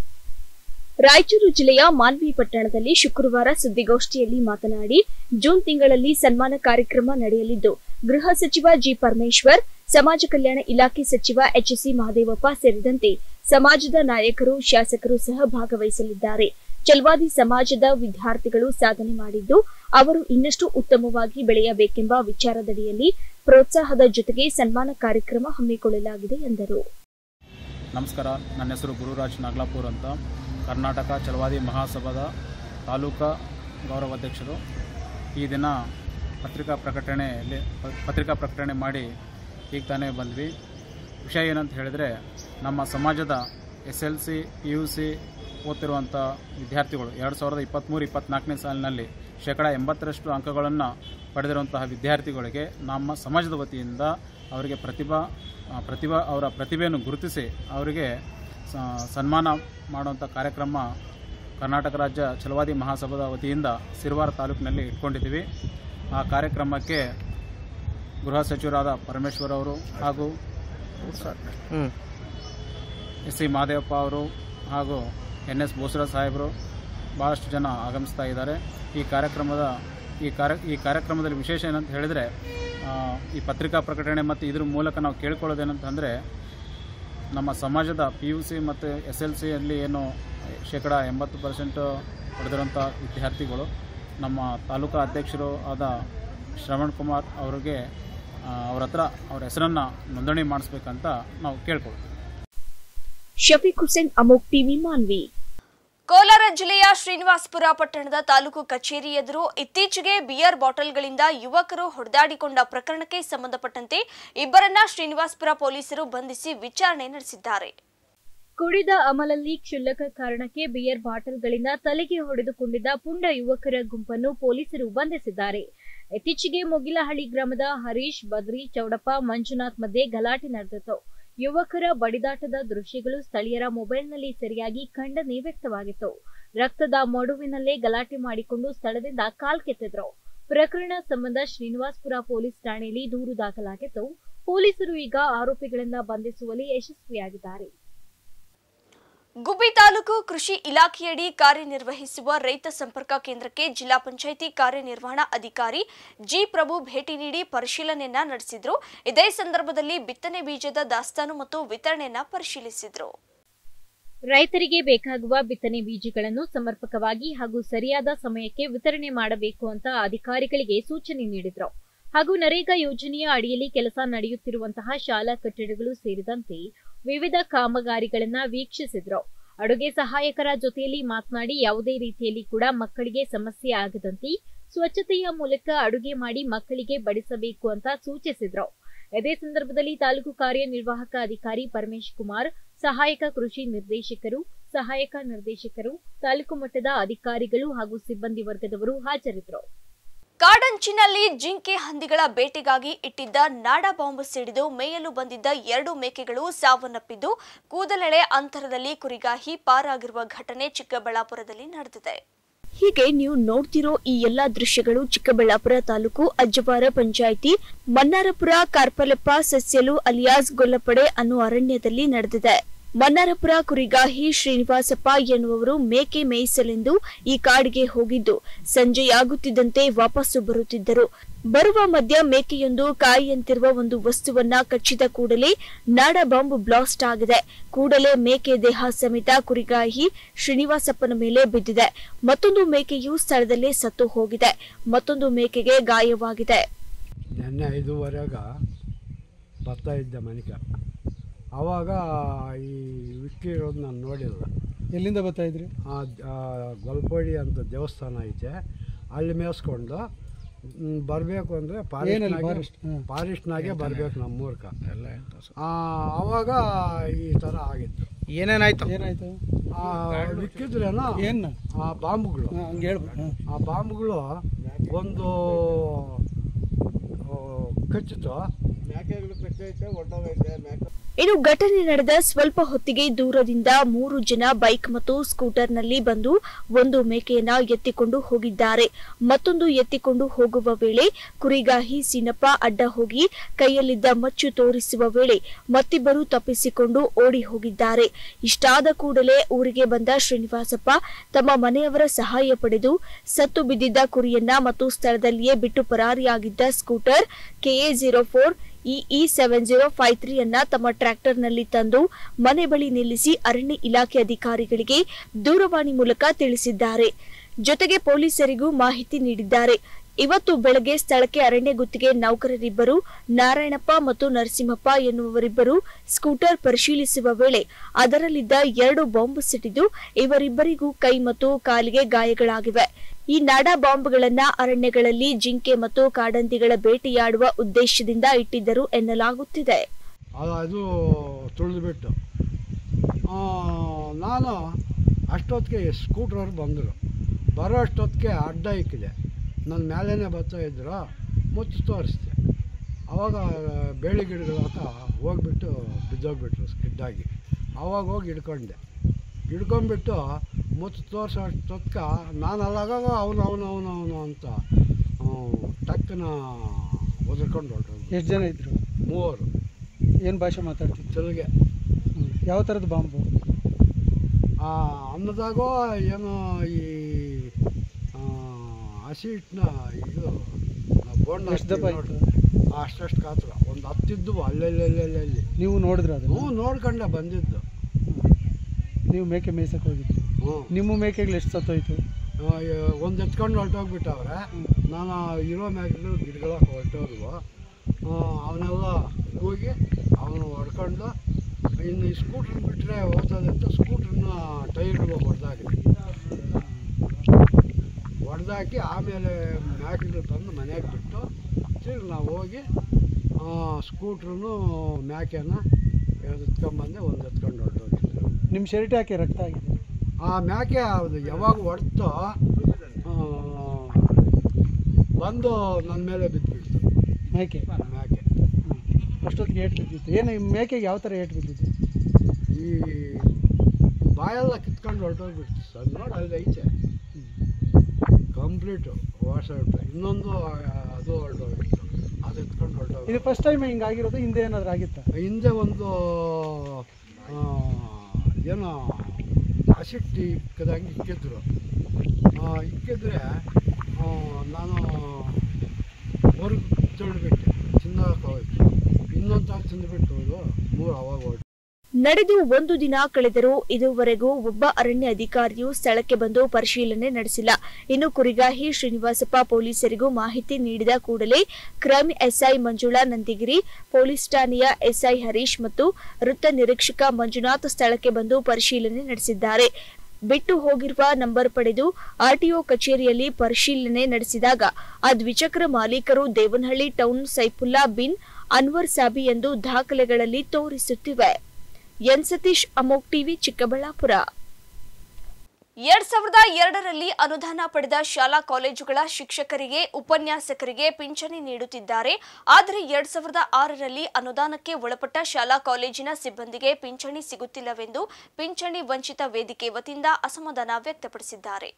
ರಾಯಚೂರು ಜಿಲ್ಲೆಯ ಮಾನ್ವಿ ಪಟ್ಟಣದಲ್ಲಿ ಶುಕ್ರವಾರ ಸುದ್ದಿಗೋಷ್ಠಿಯಲ್ಲಿ ಮಾತನಾಡಿ ಜೂನ್ ತಿಂಗಳಲ್ಲಿ ಸನ್ಮಾನ ಕಾರ್ಯಕ್ರಮ ನಡೆಯಲಿದ್ದು ಗೃಹ ಸಚಿವ ಜಿ ಪರಮೇಶ್ವರ್ ಸಮಾಜ ಕಲ್ಯಾಣ ಇಲಾಖೆ ಸಚಿವ ಎಚ್ಸಿ ಮಹದೇವಪ್ಪ ಸೇರಿದಂತೆ ಸಮಾಜದ ನಾಯಕರು ಶಾಸಕರು ಸಹ ಭಾಗವಹಿಸಲಿದ್ದಾರೆ ಚಲ್ವಾದಿ ಸಮಾಜದ ವಿದ್ಯಾರ್ಥಿಗಳು ಸಾಧನೆ ಮಾಡಿದ್ದು ಅವರು ಇನ್ನಷ್ಟು ಉತ್ತಮವಾಗಿ ಬೆಳೆಯಬೇಕೆಂಬ ವಿಚಾರದಡಿಯಲ್ಲಿ ಪ್ರೋತ್ಸಾಹದ ಜೊತೆಗೆ ಸನ್ಮಾನ ಕಾರ್ಯಕ್ರಮ ಹಮ್ಮಿಕೊಳ್ಳಲಾಗಿದೆ ಎಂದರು ನಮಸ್ಕಾರ ನನ್ನ ಹೆಸರು ಗುರುರಾಜ್ ನಾಗ್ಲಾಪುರ್ ಅಂತ ಕರ್ನಾಟಕ ಚಲವಾದಿ ಮಹಾಸಭಾದ ತಾಲೂಕಾ ಗೌರವಾಧ್ಯಕ್ಷರು ಈ ದಿನ ಪತ್ರಿಕಾ ಪ್ರಕಟಣೆಯಲ್ಲಿ ಪ- ಪತ್ರಿಕಾ ಪ್ರಕಟಣೆ ಮಾಡಿ ಈಗ ತಾನೇ ಬಂದ್ವಿ ವಿಷಯ ಏನಂತ ಹೇಳಿದರೆ ನಮ್ಮ ಸಮಾಜದ S L C P U C ಓದ್ತಿರುವಂಥ ವಿದ್ಯಾರ್ಥಿಗಳು ಎರಡು ಸಾವಿರದ ಇಪ್ಪತ್ತ್ಮೂರು ಇಪ್ಪತ್ತ್ನಾಲ್ಕನೇ ಸಾಲಿನಲ್ಲಿ ಶೇಕಡ ಎಂಬತ್ತರಷ್ಟು ಅಂಕಗಳನ್ನು ಪಡೆದಿರುವಂತಹ ವಿದ್ಯಾರ್ಥಿಗಳಿಗೆ ನಮ್ಮ ಸಮಾಜದ ವತಿಯಿಂದ ಅವರಿಗೆ ಪ್ರತಿಭಾ ಆ, ಪ್ರತಿಭಾ ಅವರ ಪ್ರತಿಭೆಯನ್ನು ಗುರುತಿಸಿ ಅವರಿಗೆ ಸ- ಸನ್ಮಾನ ಮಾಡುವಂಥ ಕಾರ್ಯಕ್ರಮ ಕರ್ನಾಟಕ ರಾಜ್ಯ ಛಲವಾದಿ ಮಹಾಸಭಾದ ವತಿಯಿಂದ ಸಿರವಾರ ತಾಲೂಕಿನಲ್ಲಿ ಇಟ್ಕೊಂಡಿದ್ದೀವಿ ಆ ಕಾರ್ಯಕ್ರಮಕ್ಕೆ ಗೃಹ ಸಚಿವರಾದ ಪರಮೇಶ್ವರ್ ಅವರು ಹಾಗೂ ಎಸ್ ಸಿ ಮಹದೇವಪ್ಪ ಅವರು ಹಾಗೂ ಎನ್ ಎಸ್ ಬೋಸರಾಜ್ ಸಾಹೇಬರು ಭಾಳಷ್ಟು ಜನ ಆಗಮಿಸ್ತಾ ಇದ್ದಾರೆ ಈ ಕಾರ್ಯಕ್ರಮದ ಈ ಕಾರ್ಯ ಈ ಕಾರ್ಯಕ್ರಮದಲ್ಲಿ ವಿಶೇಷ ಏನಂತ ಹೇಳಿದರೆ ಆ, ಈ ಪತ್ರಿಕಾ ಪ್ರಕಟಣೆ ಮತ್ತು ಇದ್ರ ಮೂಲಕ ನಾವು ಕೇಳ್ಕೊಳ್ಳೋದೇನಂತಂದರೆ ನಮ್ಮ ಸಮಾಜದ ಪಿ ಯು ಸಿ ಮತ್ತು ಎಸ್ ಎಲ್ ಸಿಯಲ್ಲಿ ಏನು ಶೇಕಡ ಎಂಬತ್ತು ಪರ್ಸೆಂಟು ಪಡೆದಿರೋಂಥ ವಿದ್ಯಾರ್ಥಿಗಳು ನಮ್ಮ ತಾಲೂಕಾ ಅಧ್ಯಕ್ಷರು ಆದ ಶ್ರವಣ್ ಕುಮಾರ್ ಅವರಿಗೆ ಆ, ಅವ್ರ ಹತ್ರ ಅವ್ರ ಹೆಸರನ್ನು ನೋಂದಣಿ ಮಾಡಿಸ್ಬೇಕಂತ ನಾವು ಕೇಳ್ಕೊಳ್ತೀವಿ ಶಫೀಕ್ ಹುಸೇನ್ ಅಮೋಕ್ ಟಿವಿ ಮಾನ್ವಿ ಕೋಲಾರ ಜಿಲ್ಲೆಯ ಶ್ರೀನಿವಾಸಪುರ ಪಟ್ಟಣದ ತಾಲೂಕು ಕಚೇರಿ ಎದುರು ಇತ್ತೀಚೆಗೆ ಬಿಯರ್ ಬಾಟಲ್ಗಳಿಂದ ಯುವಕರು ಹೊಡೆದಾಡಿಕೊಂಡ ಪ್ರಕರಣಕ್ಕೆ ಸಂಬಂಧಪಟ್ಟಂತೆ ಇಬ್ಬರನ್ನ ಶ್ರೀನಿವಾಸಪುರ ಪೊಲೀಸರು ಬಂಧಿಸಿ ವಿಚಾರಣೆ ನಡೆಸಿದ್ದಾರೆ ಕುಡಿದ ಅಮಲಲ್ಲಿ ಕ್ಷುಲ್ಲಕ ಕಾರಣಕ್ಕೆ ಬಿಯರ್ ಬಾಟಲ್ಗಳಿಂದ ತಲೆಗೆ ಹೊಡೆದುಕೊಂಡಿದ್ದ ಪುಂಡ ಯುವಕರ ಗುಂಪನ್ನು ಪೊಲೀಸರು ಬಂಧಿಸಿದ್ದಾರೆ ಇತ್ತೀಚೆಗೆ ಮೊಗಿಲಹಳ್ಳಿ ಗ್ರಾಮದ ಹರೀಶ್ ಬದ್ರಿ ಚೌಡಪ್ಪ ಮಂಜುನಾಥ್ ಮಧ್ಯೆ ಗಲಾಟೆ ನಡೆದಿತ್ತು ಯುವಕರ ಬಡಿದಾಟದ ದೃಶ್ಯಗಳು ಸ್ಥಳೀಯರ ಮೊಬೈಲ್ನಲ್ಲಿ ಸರಿಯಾಗಿ ಖಂಡನೆ ವ್ಯಕ್ತವಾಗಿತ್ತು ರಕ್ತದ ಮಡುವಿನಲ್ಲೇ ಗಲಾಟೆ ಮಾಡಿಕೊಂಡು ಸ್ಥಳದಿಂದ ಕಾಲ್ಕೆತ್ತಿದ್ರು ಪ್ರಕರಣ ಸಂಬಂಧ ಶ್ರೀನಿವಾಸ್ಪುರ ಪೊಲೀಸ್ ಠಾಣೆಯಲ್ಲಿ ದೂರು ದಾಖಲಾಗಿತ್ತು ಪೊಲೀಸರು ಈಗ ಆರೋಪಿಗಳನ್ನ ಬಂಧಿಸುವಲ್ಲಿ ಯಶಸ್ವಿಯಾಗಿದ್ದಾರೆ ಗುಬ್ಬಿ ತಾಲೂಕು ಕೃಷಿ ಇಲಾಖೆಯಡಿ ಕಾರ್ಯನಿರ್ವಹಿಸುವ ರೈತ ಸಂಪರ್ಕ ಕೇಂದ್ರಕ್ಕೆ ಜಿಲ್ಲಾ ಪಂಚಾಯಿತಿ ಕಾರ್ಯನಿರ್ವಹಣಾ ಅಧಿಕಾರಿ ಜಿ ಪ್ರಭು ಭೇಟಿ ನೀಡಿ ಪರಿಶೀಲನೆಯನ್ನ ನಡೆಸಿದ್ರು ಇದೇ ಸಂದರ್ಭದಲ್ಲಿ ಬಿತ್ತನೆ ಬೀಜದ ದಾಸ್ತಾನು ಮತ್ತು ವಿತರಣೆಯನ್ನ ಪರಿಶೀಲಿಸಿದ್ರು ರೈತರಿಗೆ ಬೇಕಾಗುವ ಬಿತ್ತನೆ ಬೀಜಗಳನ್ನು ಸಮರ್ಪಕವಾಗಿ ಹಾಗೂ ಸರಿಯಾದ ಸಮಯಕ್ಕೆ ವಿತರಣೆ ಮಾಡಬೇಕು ಅಂತ ಅಧಿಕಾರಿಗಳಿಗೆ ಸೂಚನೆ ನೀಡಿದ್ರು ಹಾಗೂ ನರೇಗಾ ಯೋಜನೆಯ ಅಡಿಯಲ್ಲಿ ಕೆಲಸ ನಡೆಯುತ್ತಿರುವಂತಹ ಶಾಲಾ ಕಟ್ಟಡಗಳು ಸೇರಿದಂತೆ ವಿವಿಧ ಕಾಮಗಾರಿಗಳನ್ನ ವೀಕ್ಷಿಸಿದ್ರು ಅಡುಗೆ ಸಹಾಯಕರ ಜೊತೆಯಲ್ಲಿ ಮಾತನಾಡಿ ಯಾವುದೇ ರೀತಿಯಲ್ಲಿ ಕೂಡ ಮಕ್ಕಳಿಗೆ ಸಮಸ್ಯೆ ಆಗದಂತೆ ಸ್ವಚ್ಛತೆಯ ಮೂಲಕ ಅಡುಗೆ ಮಾಡಿ ಮಕ್ಕಳಿಗೆ ಬಡಿಸಬೇಕು ಅಂತ ಸೂಚಿಸಿದ್ರು ಇದೇ ಸಂದರ್ಭದಲ್ಲಿ ತಾಲೂಕು ಕಾರ್ಯನಿರ್ವಾಹಕ ಅಧಿಕಾರಿ ಪರಮೇಶ್ ಕುಮಾರ್ ಸಹಾಯಕ ಕೃಷಿ ನಿರ್ದೇಶಕರು ಸಹಾಯಕ ನಿರ್ದೇಶಕರು ತಾಲೂಕು ಮಟ್ಟದ ಅಧಿಕಾರಿಗಳು ಹಾಗೂ ಸಿಬ್ಬಂದಿ ವರ್ಗದವರು ಹಾಜರಿದ್ದರು ಕಾಡಂಚಿನಲ್ಲಿ ಜಿಂಕೆ ಹಂದಿಗಳ ಬೇಟೆಗಾಗಿ ಇಟ್ಟಿದ್ದ ನಾಡ ಬಾಂಬ್ ಸಿಡಿದು ಮೇಯಲು ಬಂದಿದ್ದ ಎರಡು ಮೇಕೆಗಳು ಸಾವನ್ನಪ್ಪಿದ್ದು ಕೂದಲೆಳೆ ಅಂತರದಲ್ಲಿ ಕುರಿಗಾಹಿ ಪಾರಾಗಿರುವ ಘಟನೆ ಚಿಕ್ಕಬಳ್ಳಾಪುರದಲ್ಲಿ ನಡೆದಿದೆ ಹೀಗೆ ನೀವು ನೋಡ್ತಿರೋ ಈ ಎಲ್ಲಾ ದೃಶ್ಯಗಳು ಚಿಕ್ಕಬಳ್ಳಾಪುರ ತಾಲೂಕು ಅಜ್ಜವಾರ ಪಂಚಾಯಿತಿ ಮನ್ನಾರಪುರ ಕಾರ್ಪಲೆಪ್ಪ ಸಸ್ಯಲು ಅಲಿಯಾಸ್ ಗೊಲ್ಲಪಡೆ ಅನ್ನೋ ಅರಣ್ಯದಲ್ಲಿ ನಡೆದಿದೆ ಮನ್ನಾರಪುರ ಕುರಿಗಾಹಿ ಶ್ರೀನಿವಾಸಪ್ಪ ಎನ್ನುವವರು ಮೇಕೆ ಮೇಯಿಸಲೆಂದು ಈ ಕಾಡಿಗೆ ಹೋಗಿದ್ದು ಸಂಜೆಯಾಗುತ್ತಿದ್ದಂತೆ ವಾಪಸ್ಸು ಬರುತ್ತಿದ್ದರು ಬರುವ ಮಧ್ಯ ಮೇಕೆಯೊಂದು ಕಾಯಿಯಂತಿರುವ ಒಂದು ವಸ್ತುವನ್ನ ಕಚ್ಚಿದ ಕೂಡಲೇ ನಾಡ ಬಾಂಬ್ ಬ್ಲಾಸ್ಟ್ ಆಗಿದೆ ಕೂಡಲೇ ಮೇಕೆ ದೇಹ ಸಮೇತ ಕುರಿಗಾಹಿ ಶ್ರೀನಿವಾಸಪ್ಪನ ಮೇಲೆ ಬಿದ್ದಿದೆ ಮತ್ತೊಂದು ಮೇಕೆಯು ಸ್ಥಳದಲ್ಲೇ ಸತ್ತು ಹೋಗಿದೆ ಮತ್ತೊಂದು ಮೇಕೆಗೆ ಗಾಯವಾಗಿದೆ ನೆನ್ನೆ ಐದೂವರೆಗೆ ಬರ್ತಾ ಇದ್ದೆ ಮನೆಗೆ ಆವಾಗ ಈ ವಿಕ್ಕಿ ಇರೋದು ನಾನು ನೋಡಿಲ್ಲ ಎಲ್ಲಿಂದ ಬರ್ತಾ ಇದ್ರಿ ಆ ಆ ಗೊಲ್ಪಡಿ ಅಂತ ದೇವಸ್ಥಾನ ಐತೆ ಅಲ್ಲಿ ಮೇಯಿಸ್ಕೊಂಡು ಬರಬೇಕು ಅಂದರೆ ಏನಲ್ಲಿ ಫಾರೆಸ್ಟ್ forest? ಹಾ. ಫಾರೆಸ್ಟ್ನಾಗೆ ಬರಬೇಕು ನಮ್ಮ ಮೂರ್ಖ ಆವಾಗ ಈ ಥರ ಆಗಿತ್ತು ಏನೇನಾಯ್ತು ಏನಾಯ್ತು ಆ ವಿಕ್ಕಿದ್ರೇನೋ ಏನು ಆ ಬಾಂಬ್ಗಳು ಹಂಗೆ ಹೇಳ್ಬೇಕು ಆ ಬಾಂಬ್ಗಳು ಒಂದು ಆ, ಕಚ್ಚಿತು ಮೇಕೆಗಳು ಕಚ್ಚೈತೆ ಹೊಟ್ಟೋಗೈತೆ ಮೇಕೆ ಇನ್ನು ಘಟನೆ ನಡೆದ ಸ್ವಲ್ಪ ಹೊತ್ತಿಗೆ ದೂರದಿಂದ ಮೂರು ಜನ ಬೈಕ್ ಮತ್ತು ಸ್ಕೂಟರ್ನಲ್ಲಿ ಬಂದು ಒಂದು ಮೇಕೆಯನ್ನ ಎತ್ತಿಕೊಂಡು ಹೋಗಿದ್ದಾರೆ ಮತ್ತೊಂದು ಎತ್ತಿಕೊಂಡು ಹೋಗುವ ವೇಳೆ ಕುರಿಗಾಹಿ ಸೀನಪ್ಪ ಅಡ್ಡ ಹೋಗಿ ಕೈಯಲ್ಲಿದ್ದ ಮಚ್ಚು ತೋರಿಸುವ ವೇಳೆ ಮತ್ತಿಬ್ಬರು ತಪ್ಪಿಸಿಕೊಂಡು ಓಡಿ ಹೋಗಿದ್ದಾರೆ ಇಷ್ಟಾದ ಕೂಡಲೇ ಊರಿಗೆ ಬಂದ ಶ್ರೀನಿವಾಸಪ್ಪ ತಮ್ಮ ಮನೆಯವರ ಸಹಾಯ ಪಡೆದು ಸತ್ತು ಬಿದ್ದಿದ್ದ ಕುರಿಯನ್ನ ಮತ್ತು ಸ್ಥಳದಲ್ಲಿಯೇ ಬಿಟ್ಟು ಪರಾರಿಯಾಗಿದ್ದ scooter KA zero four EE seven zero five three ಅನ್ನ ತಮ್ಮ ಟ್ರ್ಯಾಕ್ಟರ್ನಲ್ಲಿ ತಂದು ಮನೆ ಬಳಿ ನಿಲ್ಲಿಸಿ ಅರಣ್ಯ ಇಲಾಖೆ ಅಧಿಕಾರಿಗಳಿಗೆ ದೂರವಾಣಿ ಮೂಲಕ ತಿಳಿಸಿದ್ದಾರೆ ಜೊತೆಗೆ ಪೊಲೀಸರಿಗೂ ಮಾಹಿತಿ ನೀಡಿದ್ದಾರೆ ಇವತ್ತು ಬೆಳಗ್ಗೆ ಸ್ಥಳಕ್ಕೆ ಅರಣ್ಯ ಗುತ್ತಿಗೆ ನೌಕರರಿಬ್ಬರು ನಾರಾಯಣಪ್ಪ ಮತ್ತು ನರಸಿಂಹಪ್ಪ ಎನ್ನುವರಿಬ್ಬರು ಸ್ಕೂಟರ್ ಪರಿಶೀಲಿಸುವ ವೇಳೆ ಅದರಲ್ಲಿದ್ದ ಎರಡು ಬಾಂಬ್ ಸಿಟ್ಟಿದ್ದು ಇವರಿಬ್ಬರಿಗೂ ಕೈ ಮತ್ತು ಕಾಲಿಗೆ ಗಾಯಗಳಾಗಿವೆ ಈ ನಾಡ ಬಾಂಬ್ಗಳನ್ನ ಅರಣ್ಯಗಳಲ್ಲಿ ಜಿಂಕೆ ಮತ್ತು ಕಾಡಂದಿಗಳ ಬೇಟೆಯಾಡುವ ಉದ್ದೇಶದಿಂದ ಇಟ್ಟಿದ್ದರು ಎನ್ನಲಾಗುತ್ತಿದೆ ಅದು ಅದು ತುಳಿದ್ಬಿಟ್ಟು ನಾನು ಅಷ್ಟೊತ್ತಿಗೆ ಸ್ಕೂಟ್ರವ್ರು ಬಂದರು ಬರೋ ಅಷ್ಟೊತ್ತಿಗೆ ಅಡ್ಡ ಇಕ್ಕಿದೆ ನನ್ನ ಮೇಲೇ ಬರ್ತಾ ಇದ್ರು ಮುಚ್ಚಿ ತೋರಿಸ್ದೆ ಆವಾಗ ಬೇಳೆ ಗಿಡಗಳ ಹತ್ರ ಹೋಗ್ಬಿಟ್ಟು ಬಿದ್ದೋಗ್ಬಿಟ್ರು ಸ್ಕಿಡ್ಡಾಗಿ ಆವಾಗ ಹೋಗಿ ಹಿಡ್ಕೊಂಡೆ ಹಿಡ್ಕೊಂಬಿಟ್ಟು ಮತ್ತು ತೋರ್ಸೋ ಅಷ್ಟೊತ್ಕ ನಾನು ಅಲ್ಲಾಗ ಅವನು ಅವನು ಅವನು ಅವನು ಅಂತ ಟಕ್ಕನ ಒದರ್ಕೊಂಡು ಹೊರಟೋದು ಎಷ್ಟು ಜನ ಇದ್ರು ಮೂವರು ಏನು ಭಾಷೆ ಮಾತಾಡ್ತಿದ್ರು ತೆಲುಗೆ ಹ್ಮ್. ಯಾವ ಥರದ ಬಾಂಬು ಆ ಅನ್ನದಾಗೋ ಏನೋ ಈ ಆ, ಹಸಿ ಹಿಟ್ಟನ್ನ ಇದು ಬೋಂಡ ಎಷ್ಟು ದಪ್ಪ ಇತ್ತು ಅಷ್ಟಷ್ಟು ಗಾತ್ರ ಒಂದು ಹತ್ತಿದ್ದು ಅಲ್ಲೆಲ್ಲೆಲ್ಲೆಲ್ಲಿ ನೀವು ನೋಡಿದ್ರ ಅದನ್ನು ಹ್ಞೂ ನೋಡ್ಕೊಂಡೆ ಬಂದಿದ್ದು ನೀವು ಮೇಕೆ ಮೇಯ್ಸಕ್ಕೆ ಹೋಗಿದ್ದು ಹ್ಞೂ ನಿಮ್ಮ ಮೇಕೆಗಳು ಎಷ್ಟು ಸತ್ತೋಯ್ತು ಒಂದು ಎತ್ಕೊಂಡು ಹೊರಟೋಗ್ಬಿಟ್ಟವ್ರೆ ನಾನು ಇರೋ ಮ್ಯಾಗಿದ್ರು ಗಿಡಗಳ ಹೊರಟೋದ್ವು ಅವನ್ನೆಲ್ಲ ಹೋಗಿ ಅವನು ಹೊಡ್ಕೊಂಡು ಇನ್ನು ಈ ಸ್ಕೂಟ್ರ್ ಬಿಟ್ಟರೆ ಹೋಗ್ತದೆ ಅಂತ ಸ್ಕೂಟ್ರನ್ನ ಟೈರ್ಗಳು ಹೊಡೆದಾಕಿ ಹೊಡೆದಾಕಿ ಆಮೇಲೆ ಮ್ಯಾಕ್ಗಳು ತಂದು ಮನೆಗೆ ಬಿಟ್ಟು ತಿರ್ಗಿ ನಾವು ಹೋಗಿ ಸ್ಕೂಟ್ರನ್ನು ಮ್ಯಾಕೆನ ಎತ್ಕೊಂಬಂದೆ ಒಂದು ಎತ್ಕೊಂಡು ಹೊರಟೋಗಿದ್ದು ನಿಮ್ಮ ಶರ್ಟ್ ಯಾಕೆ ರಕ್ತ ಆಗಿದೆ ಆ ಮೇಕೆ ಅದು ಯಾವಾಗ ಹೊಡ್ತೋ ಆ, ಬಂದು ನನ್ನ ಮೇಲೆ ಬಿದ್ದುಬಿಡ್ತು ಮೇಕೆ ಮೇಕೆ ಅಷ್ಟೊತ್ತಿಗೆ ಏಟ್ ಬಿದ್ದಿತ್ತು ಏನು ಈ ಮೇಕೆಗೆ ಯಾವ ಥರ ಏಟ್ ಬಿದ್ದಿತ್ತು ಈ ಬಾಯೆಲ್ಲ ಕಿತ್ಕೊಂಡು ಹೊರಟೋಗ್ಬಿಡ್ತು ಸರ್ ನೋಡಿ ಅಲ್ಲಿ ಐತೆ ಕಂಪ್ಲೀಟು ವಾಶ್ ಔಟ್ ಇನ್ನೊಂದು ಆ, ಅದು ಹೊರಟೋಗಿತ್ತು ಅದು ಎತ್ಕೊಂಡು ಹೊರಟೋಗಿ ಇದು ಫಸ್ಟ್ ಟೈಮ್ ಹಿಂಗಾಗಿರೋದು ಹಿಂದೆ ಏನಾದರೂ ಆಗಿತ್ತಾ ಹಿಂದೆ ಒಂದು ಆ, ಏನೋ ಹಸಿಟ್ಟು ಇಕ್ಕದಂಗೆ ಇಕ್ಕಿದ್ರು ಆ, ಇಕ್ಕಿದ್ರೆ ಆ, ನಾನು ಹೊರಗೆ ತೊಳ್ಬಿಟ್ಟೆ ತಿನ್ನೋಕೆ ಹೋಯ್ತು ಇನ್ನೊಂದು ತಾವು ತಿಂದುಬಿಟ್ಟು ಮೂರು ಅವಾಗ ಹೊರಟು ನಡೆದು ಒಂದು ದಿನ ಕಳೆದರೂ ಇದುವರೆಗೂ ಒಬ್ಬ ಅರಣ್ಯ ಅಧಿಕಾರಿಯು ಸ್ಥಳಕ್ಕೆ ಬಂದು ಪರಿಶೀಲನೆ ನಡೆಸಿಲ್ಲ ಇನ್ನು ಕುರಿಗಾಹಿ ಶ್ರೀನಿವಾಸಪ್ಪ ಪೊಲೀಸರಿಗೂ ಮಾಹಿತಿ ನೀಡಿದ ಕೂಡಲೇ crime SI Manjula Nandigiri police ಠಾಣೆಯ ಎಸ್ಐ ಹರೀಶ್ ಮತ್ತು ವೃತ್ತ ನಿರೀಕ್ಷಕ ಮಂಜುನಾಥ್ ಸ್ಥಳಕ್ಕೆ ಬಂದು ಪರಿಶೀಲನೆ ನಡೆಸಿದ್ದಾರೆ ಬಿಟ್ಟು ಹೋಗಿರುವ ನಂಬರ್ ಪಡೆದು ಆರ್ಟಿಒ ಕಚೇರಿಯಲ್ಲಿ ಪರಿಶೀಲನೆ ನಡೆಸಿದಾಗ ಆ ದ್ವಿಚಕ್ರ ಮಾಲೀಕರು ದೇವನಹಳ್ಳಿ ಟೌನ್ ಸೈಫುಲ್ಲಾ ಬಿನ್ ಅನ್ವರ್ ಸಾಬಿ ಎಂದು ದಾಖಲೆಗಳಲ್ಲಿ ತೋರಿಸುತ್ತಿವೆ ಎನ್ ಸತೀಶ್ ಅಮೋಕ್ ಟಿವಿ ಚಿಕ್ಕಬಳ್ಳಾಪುರ ಎರಡ್ ಸಾವಿರದ ಎರಡರಲ್ಲಿ ಅನುದಾನ ಪಡೆದ ಶಾಲಾ ಕಾಲೇಜುಗಳ ಶಿಕ್ಷಕರಿಗೆ ಉಪನ್ಯಾಸಕರಿಗೆ ಪಿಂಚಣಿ ನೀಡುತ್ತಿದ್ದಾರೆ ಆದರೆ ಎರಡ್ ಸಾವಿರದ ಆರರಲ್ಲಿ ಅನುದಾನಕ್ಕೆ ಒಳಪಟ್ಟ ಶಾಲಾ ಕಾಲೇಜಿನ ಸಿಬ್ಬಂದಿಗೆ ಪಿಂಚಣಿ ಸಿಗುತ್ತಿಲ್ಲವೆಂದು ಪಿಂಚಣಿ ವಂಚಿತ ವೇದಿಕೆ ವತಿಯಿಂದ ಅಸಮಾಧಾನ ವ್ಯಕ್ತಪಡಿಸಿದ್ದಾರೆ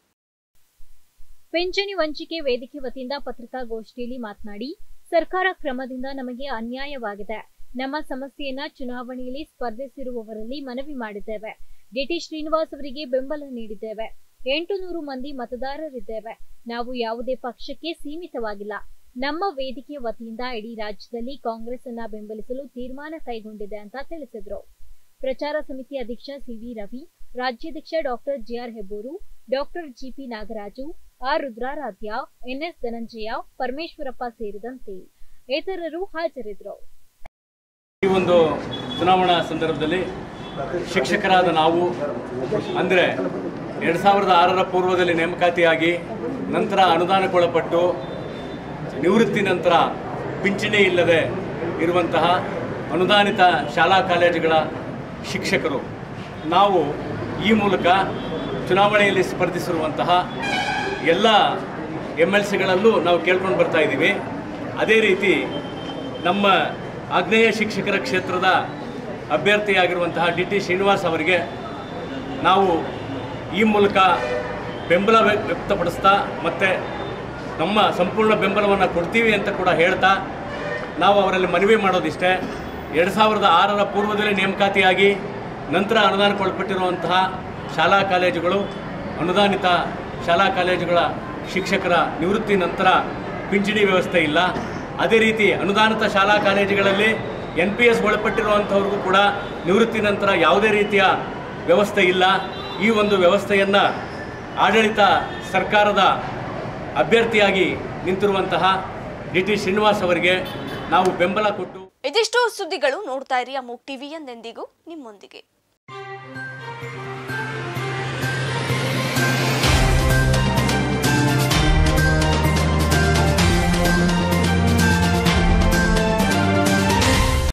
ಪಿಂಚಣಿ ವಂಚಿಕೆ ವೇದಿಕೆ ವತಿಯಿಂದ ಪತ್ರಿಕಾಗೋಷ್ಠಿಯಲ್ಲಿ ಮಾತನಾಡಿ ಸರ್ಕಾರ ಕ್ರಮದಿಂದ ನಮಗೆ ಅನ್ಯಾಯವಾಗಿದೆ ನಮ್ಮ ಸಮಸ್ಯೆಯನ್ನ ಚುನಾವಣೆಯಲ್ಲಿ ಸ್ಪರ್ಧಿಸಿರುವವರಲ್ಲಿ ಮನವಿ ಮಾಡಿದ್ದೇವೆ ಡಿಟಿ ಶ್ರೀನಿವಾಸ್ ಅವರಿಗೆ ಬೆಂಬಲ ನೀಡಿದ್ದೇವೆ ಎಂಟು ನೂರು ಮಂದಿ ಮತದಾರರಿದ್ದೇವೆ ನಾವು ಯಾವುದೇ ಪಕ್ಷಕ್ಕೆ ಸೀಮಿತವಾಗಿಲ್ಲ ನಮ್ಮ ವೇದಿಕೆ ವತಿಯಿಂದ ಇಡೀ ರಾಜ್ಯದಲ್ಲಿ ಕಾಂಗ್ರೆಸ್ ಅನ್ನ ಬೆಂಬಲಿಸಲು ತೀರ್ಮಾನ ಕೈಗೊಂಡಿದೆ ಅಂತ ತಿಳಿಸಿದ್ರು ಪ್ರಚಾರ ಸಮಿತಿ ಅಧ್ಯಕ್ಷ ಸಿವಿ ರವಿ ರಾಜ್ಯಾಧ್ಯಕ್ಷ doctor G R Hebbur doctor G P Nagaraju R Rudraradhya N S Dhananjaya Parameshwarappa ಸೇರಿದಂತೆ ಇತರರು ಹಾಜರಿದ್ದರು ಈ ಒಂದು ಚುನಾವಣಾ ಸಂದರ್ಭದಲ್ಲಿ ಶಿಕ್ಷಕರಾದ ನಾವು ಅಂದರೆ ಎರಡು ಸಾವಿರದ ಆರರ ಪೂರ್ವದಲ್ಲಿ ನೇಮಕಾತಿಯಾಗಿ ನಂತರ ಅನುದಾನಕ್ಕೊಳಪಟ್ಟು ನಿವೃತ್ತಿ ನಂತರ ಪಿಂಚಣಿ ಇಲ್ಲದೆ ಇರುವಂತಹ ಅನುದಾನಿತ ಶಾಲಾ ಕಾಲೇಜುಗಳ ಶಿಕ್ಷಕರು ನಾವು ಈ ಮೂಲಕ ಚುನಾವಣೆಯಲ್ಲಿ ಸ್ಪರ್ಧಿಸಿರುವಂತಹ ಎಲ್ಲ ಎಮ್ ಎಲ್ ಸಿಗಳಲ್ಲೂ ನಾವು ಕೇಳ್ಕೊಂಡು ಬರ್ತಾ ಇದ್ದೀವಿ ಅದೇ ರೀತಿ ನಮ್ಮ ಆಗ್ನೇಯ ಶಿಕ್ಷಕರ ಕ್ಷೇತ್ರದ ಅಭ್ಯರ್ಥಿಯಾಗಿರುವಂತಹ ಡಿ ಟಿ ಶ್ರೀನಿವಾಸ್ ಅವರಿಗೆ ನಾವು ಈ ಮೂಲಕ ಬೆಂಬಲ ವ್ಯ- ವ್ಯಕ್ತಪಡಿಸ್ತಾ ಮತ್ತು ನಮ್ಮ ಸಂಪೂರ್ಣ ಬೆಂಬಲವನ್ನು ಕೊಡ್ತೀವಿ ಅಂತ ಕೂಡ ಹೇಳ್ತಾ ನಾವು ಅವರಲ್ಲಿ ಮನವಿ ಮಾಡೋದಿಷ್ಟೇ ಎರಡು ಸಾವಿರದ ಆರರ ಪೂರ್ವದಲ್ಲಿ ನೇಮಕಾತಿಯಾಗಿ ನಂತರ ಅನುದಾನಕ್ಕೊಳಪಟ್ಟಿರುವಂತಹ ಶಾಲಾ ಕಾಲೇಜುಗಳು ಅನುದಾನಿತ ಶಾಲಾ ಕಾಲೇಜುಗಳ ಶಿಕ್ಷಕರ ನಿವೃತ್ತಿ ನಂತರ ಪಿಂಚಣಿ ವ್ಯವಸ್ಥೆ ಇಲ್ಲ ಅದೇ ರೀತಿ ಅನುದಾನಿತ ಶಾಲಾ ಕಾಲೇಜುಗಳಲ್ಲಿ ಎನ್ ಪಿ ಎಸ್ ಒಳಪಟ್ಟಿರುವಂಥವ್ರಿಗೂ ಕೂಡ ನಿವೃತ್ತಿ ನಂತರ ಯಾವುದೇ ರೀತಿಯ ವ್ಯವಸ್ಥೆ ಇಲ್ಲ ಈ ಒಂದು ವ್ಯವಸ್ಥೆಯನ್ನು ಆಡಳಿತ ಸರ್ಕಾರದ ಅಭ್ಯರ್ಥಿಯಾಗಿ ನಿಂತಿರುವಂತಹ ಡಿ ಟಿ ಶ್ರೀನಿವಾಸ್ ಅವರಿಗೆ ನಾವು ಬೆಂಬಲ ಕೊಟ್ಟು ಇದಿಷ್ಟು ಸುದ್ದಿಗಳು ನೋಡ್ತಾ ಇರಿ ಅಮೋಕ್ ಟಿವಿ ಎಂದೆಂದಿಗೂ ನಿಮ್ಮೊಂದಿಗೆ